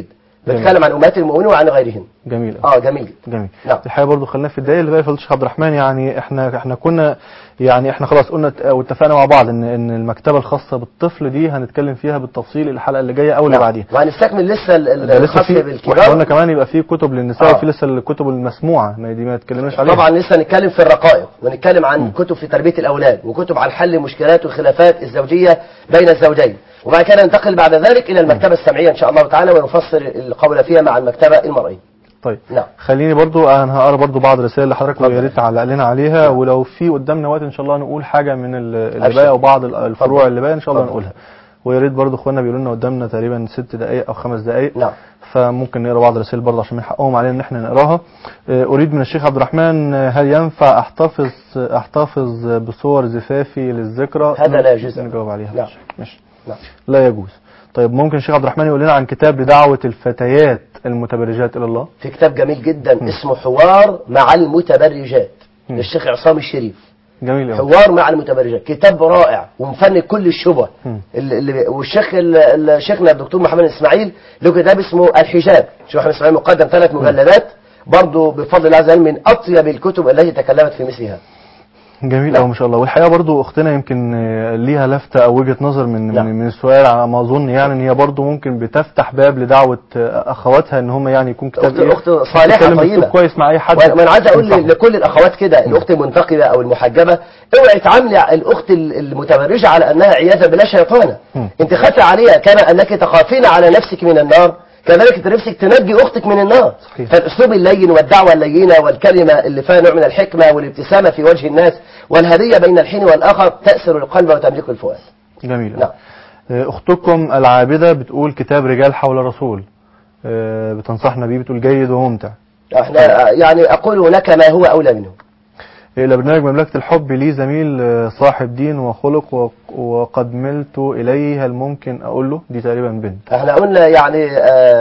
بتكلم عن امهات المؤمنين وعن غيرهم جميل أوي. اه جميل جميل نعم. الحقيقه برضو خلينا في الدقايق اللي باقي فضل الشيخ عبد الرحمن يعني احنا احنا كنا يعني احنا خلاص قلنا ت- واتفقنا مع بعض ان ان المكتبه الخاصه بالطفل دي هنتكلم فيها بالتفصيل الحلقه اللي جايه او اللي نعم. بعديها وهنستكمل لسه ال- ال- ده لسه الخاص في واحنا بالكبار قلنا كمان يبقى في كتب للنساء آه. وفي لسه الكتب المسموعه ما دي ما اتكلمناش عليها طبعا لسه نتكلم في الرقائق ونتكلم عن كتب في تربية الأولاد وكتب عن حل مشكلات والخلافات الزوجية بين الزوجين وبعد كده ننتقل بعد ذلك إلى المكتبة السمعية إن شاء الله تعالى ونفصل القول فيها مع المكتبة المرئية طيب نعم خليني برضو انا هقرا برضو بعض الرسائل لحضرتك اتفضل. ويا ريت تعلق لنا عليها ولو في قدامنا وقت ان شاء الله نقول حاجه من ال- اللي أبشر. باقي او بعض ال- الفروع اتفضل. اللي باقي ان شاء الله اتفضل. نقولها ويا ريت برضو اخواننا بيقولوا لنا قدامنا تقريبا ست دقائق او خمس دقائق نعم فممكن نقرا بعض الرسائل برضه عشان من حقهم علينا ان احنا نقراها آه، اريد من الشيخ عبد الرحمن آه، هل ينفع احتفظ احتفظ بصور زفافي للذكرى هذا لا يجوز. نجاوب عليها نعم. ماشي نعم. لا يجوز طيب ممكن الشيخ عبد الرحمن يقول لنا عن كتاب لدعوه الفتيات المتبرجات الى الله في كتاب جميل جدا اسمه حوار مع المتبرجات للشيخ عصام الشريف جميل قوي حوار مع المتبرجات كتاب رائع ومفند كل الشبه مم. اللي اللي- والشيخ ال- ال- شيخنا الدكتور محمد اسماعيل له كتاب اسمه الحجاب شيخ محمد اسماعيل مقدم ثلاث مجلدات برضه بفضل الله عز وجل من اطيب الكتب التي تكلمت في مثل هذا جميل قوي ما شاء الله والحقيقه برضو اختنا يمكن آه، ليها لفته او وجهه نظر من نعم. من, من السؤال على ما اظن يعني ان هي برضو ممكن بتفتح باب لدعوه آه، اخواتها ان هم يعني يكون كتاب أخت- أخت صالحة بتتكلم طيبة. بأسلوب كويس مع اي حد وانا عايز اقول ينصحه. لكل الاخوات كده الاخت المنتقبه او المحجبه اوعي تعاملي الاخت ال- المتبرجه على انها عياذا بالله شيطانه مم. انت خدت عليها كما انك تخافين على نفسك من النار كذلك انت نفسك تنجي اختك من النار صحيح. فالاسلوب اللين والدعوه اللينه والكلمه اللي فيها نوع من الحكمه والابتسامه في وجه الناس والهديه بين الحين والاخر تاسر القلب وتملك الفؤاد جميل نعم. آه، اختكم العابده بتقول كتاب رجال حول الرسول آه، بتنصحنا بيه بتقول جيد وممتع احنا يعني اقول هناك ما هو اولى منه إلى برنامج مملكة الحب لي زميل آه، صاحب دين وخلق و- وقد ملت إليه هل ممكن أقول له دي تقريبا بنت احنا قلنا يعني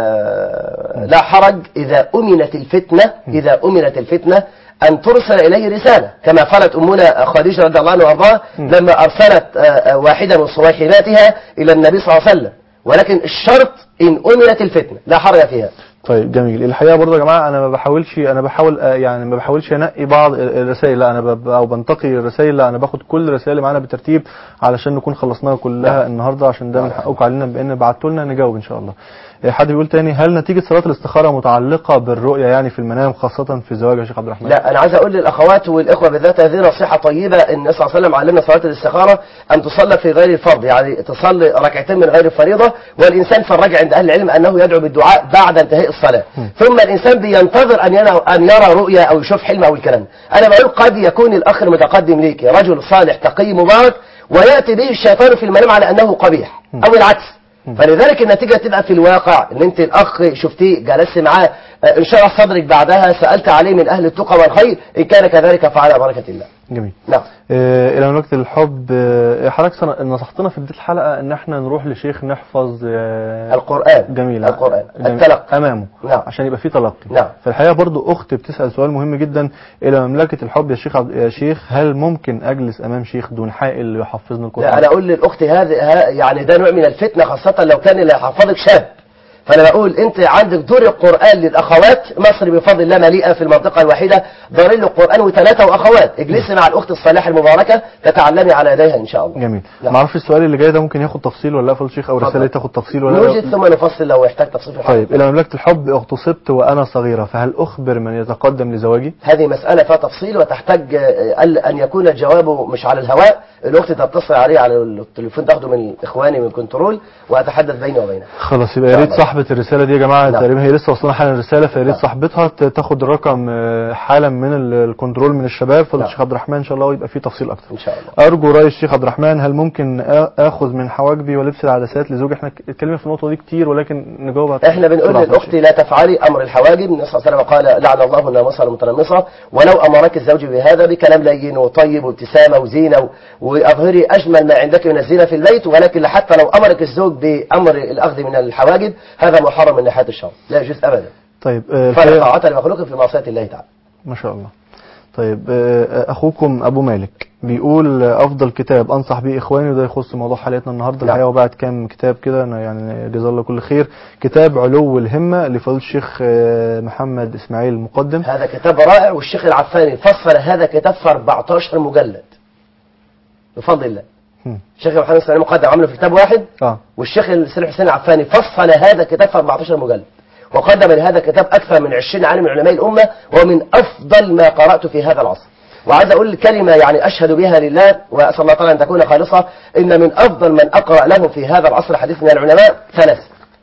آه لا حرج إذا أمنت الفتنة إذا أمنت الفتنة أن ترسل إليه رسالة كما فعلت أمنا خديجة رضي الله عنها وارضاها لما أرسلت آه، آه، واحدة من صويحباتها إلى النبي صلى الله عليه وسلم ولكن الشرط إن أمنت الفتنة لا حرج فيها طيب جميل الحقيقه برضه يا جماعه انا ما بحاولش انا بحاول آه، يعني ما بحاولش انقي بعض ال- الرسائل لا انا ب- او بنتقي الرسائل لا انا باخد كل الرسائل اللي معانا بالترتيب علشان نكون خلصناها كلها النهارده عشان ده من حقكم علينا بان بعتوا لنا نجاوب ان شاء الله آه، حد بيقول تاني هل نتيجه صلاه الاستخاره متعلقه بالرؤيه يعني في المنام خاصه في الزواج يا شيخ عبد الرحمن لا أنا عايز أقول للأخوات والإخوة بالذات هذه نصيحة طيبة إن النبي صلى الله عليه وسلم علمنا صلاة الاستخارة أن تصلى في غير الفرض يعني تصلي ركعتين من غير الفريضة والإنسان في الرجع عند أهل العلم أنه يدعو بالدعاء بعد انتهاء الصلاة ثم الإنسان بينتظر أن يرى أن يرى رؤيا أو يشوف حلم أو الكلام أنا بقول قد يكون الأخ المتقدم ليك رجل صالح تقي مبارك ويأتي به الشيطان في المنام على أنه قبيح أو العكس فلذلك النتيجة تبقى في الواقع ان انت الاخ شفتيه جلست معاه آه، انشرح صدرك بعدها سألت عليه من اهل التقى والخير ان كان كذلك فعلى بركة الله جميل نعم آه، الى مملكه الحب آه، حضرتك سن- نصحتنا في بدايه الحلقه ان احنا نروح لشيخ نحفظ آه، القرآن جميل القرآن جميل. التلقي امامه نعم. عشان يبقى في تلقي نعم. فالحقيقه برضو اخت بتسال سؤال مهم جدا الى مملكه الحب يا شيخ عبد يا شيخ هل ممكن اجلس امام شيخ دون حائل يحفظني القران لا انا اقول للاخت هذه ها- يعني ده نوع من الفتنة خاصة لو كان اللي يحفظك شاب فانا بقول انت عندك دور القرآن للاخوات مصر بفضل الله مليئة في المنطقة الوحيدة دارين للقرآن وثلاثة واخوات اجلسي مع الاخت الصالحة المباركة تتعلمي على يديها ان شاء الله جميل نعم. ما اعرفش السؤال اللي جاي ده ممكن ياخد تفصيل ولا لا فضل الشيخ او اتفضل. الرساله دي تاخد تفصيل ولا نوجد لا ثم نفصل لو يحتاج تفصيل في الحلقة. طيب الى مملكه الحب اغتصبت وانا صغيره فهل اخبر من يتقدم لزواجي هذه مسألة فيها تفصيل وتحتاج آه، ال- أن يكون الجواب مش على الهواء الأخت تتصل عليه على التليفون تاخده من إخواني من كنترول وأتحدث بيني وبينها خلاص يبقى يا ريت نعم. صاحبة الرسالة دي يا جماعة نعم. تقريبا هي لسه وصلنا حالا الرسالة فيا ريت نعم. صاحبتها ت- تاخد الرقم آه، حالا من ال- الكنترول من الشباب فضل نعم. الشيخ عبد الرحمن ان شاء الله ويبقى فيه تفصيل اكتر إن شاء الله ارجو راي الشيخ عبد الرحمن هل ممكن آ- اخذ من حواجبي ولبس العدسات لزوجي احنا ك- اتكلمنا في النقطة دي كتير ولكن نجاوبها احنا بنقول بسرعة للأخت ماشي. لا تفعلي أمر الحواجب النبي صلى الله عليه وسلم قال لعن الله الناموسة المتنمصة ولو أمرك الزوج بهذا بكلام لين وطيب وابتسامة وزينة و- وأظهري أجمل ما عندك من الزينة في البيت ولكن حتى لو أمرك الزوج بأمر الأخذ من الحواجب هذا محرم من ناحية الشرع لا يجوز أبدا طيب آه، فلا الحقيقة طاعة لمخلوق في معصية الله تعالى ما شاء الله طيب آه، اخوكم ابو مالك بيقول آه، افضل كتاب انصح بيه اخواني وده يخص موضوع حلقتنا النهارده نعم. الحقيقه وبعد كام كتاب كده أنا يعني جزاه الله كل خير كتاب علو الهمه لفضيله الشيخ آه، محمد اسماعيل المقدم هذا كتاب رائع والشيخ العفاني فصل هذا كتاب في 14 مجلد بفضل الله هم. الشيخ محمد اسماعيل المقدم عمله في كتاب واحد اه والشيخ السيد حسين العفاني فصل هذا الكتاب في 14 مجلد وقدم لهذا الكتاب أكثر من 20 عالم من علماء الأمة ومن أفضل ما قرأت في هذا العصر وعايز أقول كلمة يعني أشهد بها لله وأسأل الله تعالى أن تكون خالصة إن من أفضل من أقرأ له في هذا العصر حديث من العلماء ثلاثة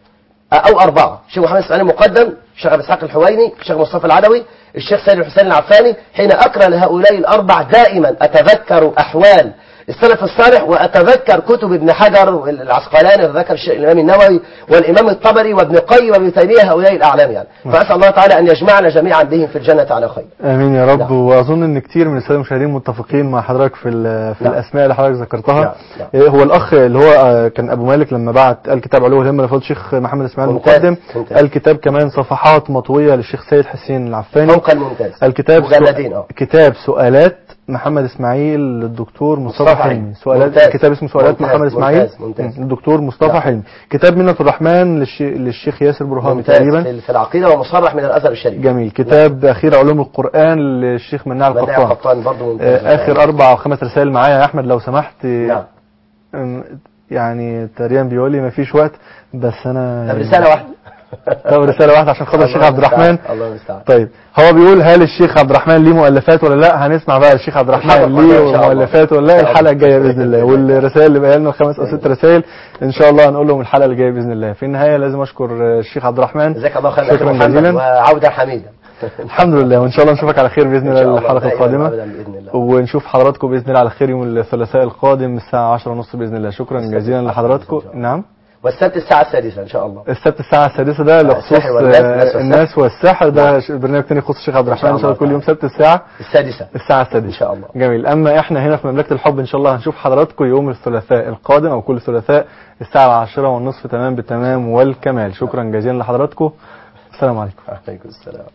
أو أربعة الشيخ محمد إسماعيل المقدم الشيخ أبو إسحاق الحويني الشيخ مصطفى العدوي الشيخ سيد الحسين العفاني حين أقرأ لهؤلاء الأربع دائما أتذكر أحوال السلف الصالح وأتذكر كتب ابن حجر العسقلاني وأتذكر الشيخ الإمام النووي والإمام الطبري وابن القيم وابن تيمية هؤلاء الأعلام يعني فأسأل الله تعالى أن يجمعنا جميعا بهم في الجنة على خير امين يا رب نعم. واظن ان كتير من الساده المشاهدين متفقين مع حضرتك في ال- في نعم. الاسماء اللي حضرتك ذكرتها نعم، نعم. إيه هو الاخ اللي هو آه، كان ابو مالك لما بعت قال كتاب علو الهمه لفضل الشيخ محمد اسماعيل ممتاز، المقدم ممتاز. قال كتاب كمان صفحات مطويه للشيخ سيد حسين العفاني فوق الممتاز الكتاب مجلدين اه كتاب سؤالات محمد اسماعيل للدكتور مصطفى مصطفى حلمي حلمي. سؤالات ممتاز. كتاب اسمه سؤالات ممتاز، محمد اسماعيل ممتاز، ممتاز. مم، الدكتور مصطفى نعم. حلمي كتاب منة الرحمن للش... للشيخ ياسر برهامي ممتاز تقريبا في في العقيدة ومصرح من الأزهر الشريف جميل كتاب اخير علوم القران للشيخ مناع مناع القطان قطان برضه ممتاز آه، اخر اربع او خمس رسائل معايا يا احمد لو سمحت نعم أم، يعني تقريبا بيقول لي مفيش وقت بس انا طب رسالة واحدة طب رساله واحده عشان خاطر الشيخ الله عبد الرحمن المستعان، الله المستعان طيب هو بيقول هل الشيخ عبد الرحمن ليه مؤلفات ولا لا هنسمع بقى الشيخ عبد الحلقة الرحمن القادمة ليه إن شاء الله. مؤلفات ولا لا إن شاء الحلقه الله. الجايه باذن الله بإذن الله. والرسائل اللي بقى لنا خمس او ست رسائل ان شاء الله هنقول لهم الحلقه اللي جايه باذن الله في النهايه لازم اشكر آه، الشيخ عبد الرحمن جزاك الله خير شكرا أخي محمد جزيلا وعودة حميدة الحمد لله وان شاء الله نشوفك على خير باذن إن شاء الله الله. الحلقه دائماً القادمه وأبداً بإذن الله. ونشوف حضراتكم باذن الله على خير يوم الثلاثاء القادم الساعه 10:30 باذن الله شكرا السبت جزيلا الساعة لحضراتكم السادسة إن شاء الله. نعم والسبت الساعة السادسة إن شاء الله السبت الساعة السادسة ده لخصوص السحر والناس، آه، الناس والسحر. الناس والسحر ده ش- برنامج تاني يخص الشيخ عبد إن شاء الرحمن ان شاء الله الله كل يوم تعالى. سبت الساعة السادسة الساعة السادسة إن شاء الله. جميل أما إحنا هنا في مملكة الحب إن شاء الله هنشوف حضراتكم يوم الثلاثاء القادم أو كل ثلاثاء الساعة العاشرة والنصف تمام بالتمام والكمال شكرا جزيلا لحضراتكم السلام عليكم عليكم السلام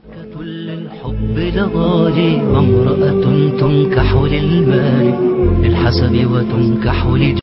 للحب لغالي وامرأة تنكح للمال للحسب وتنكح لج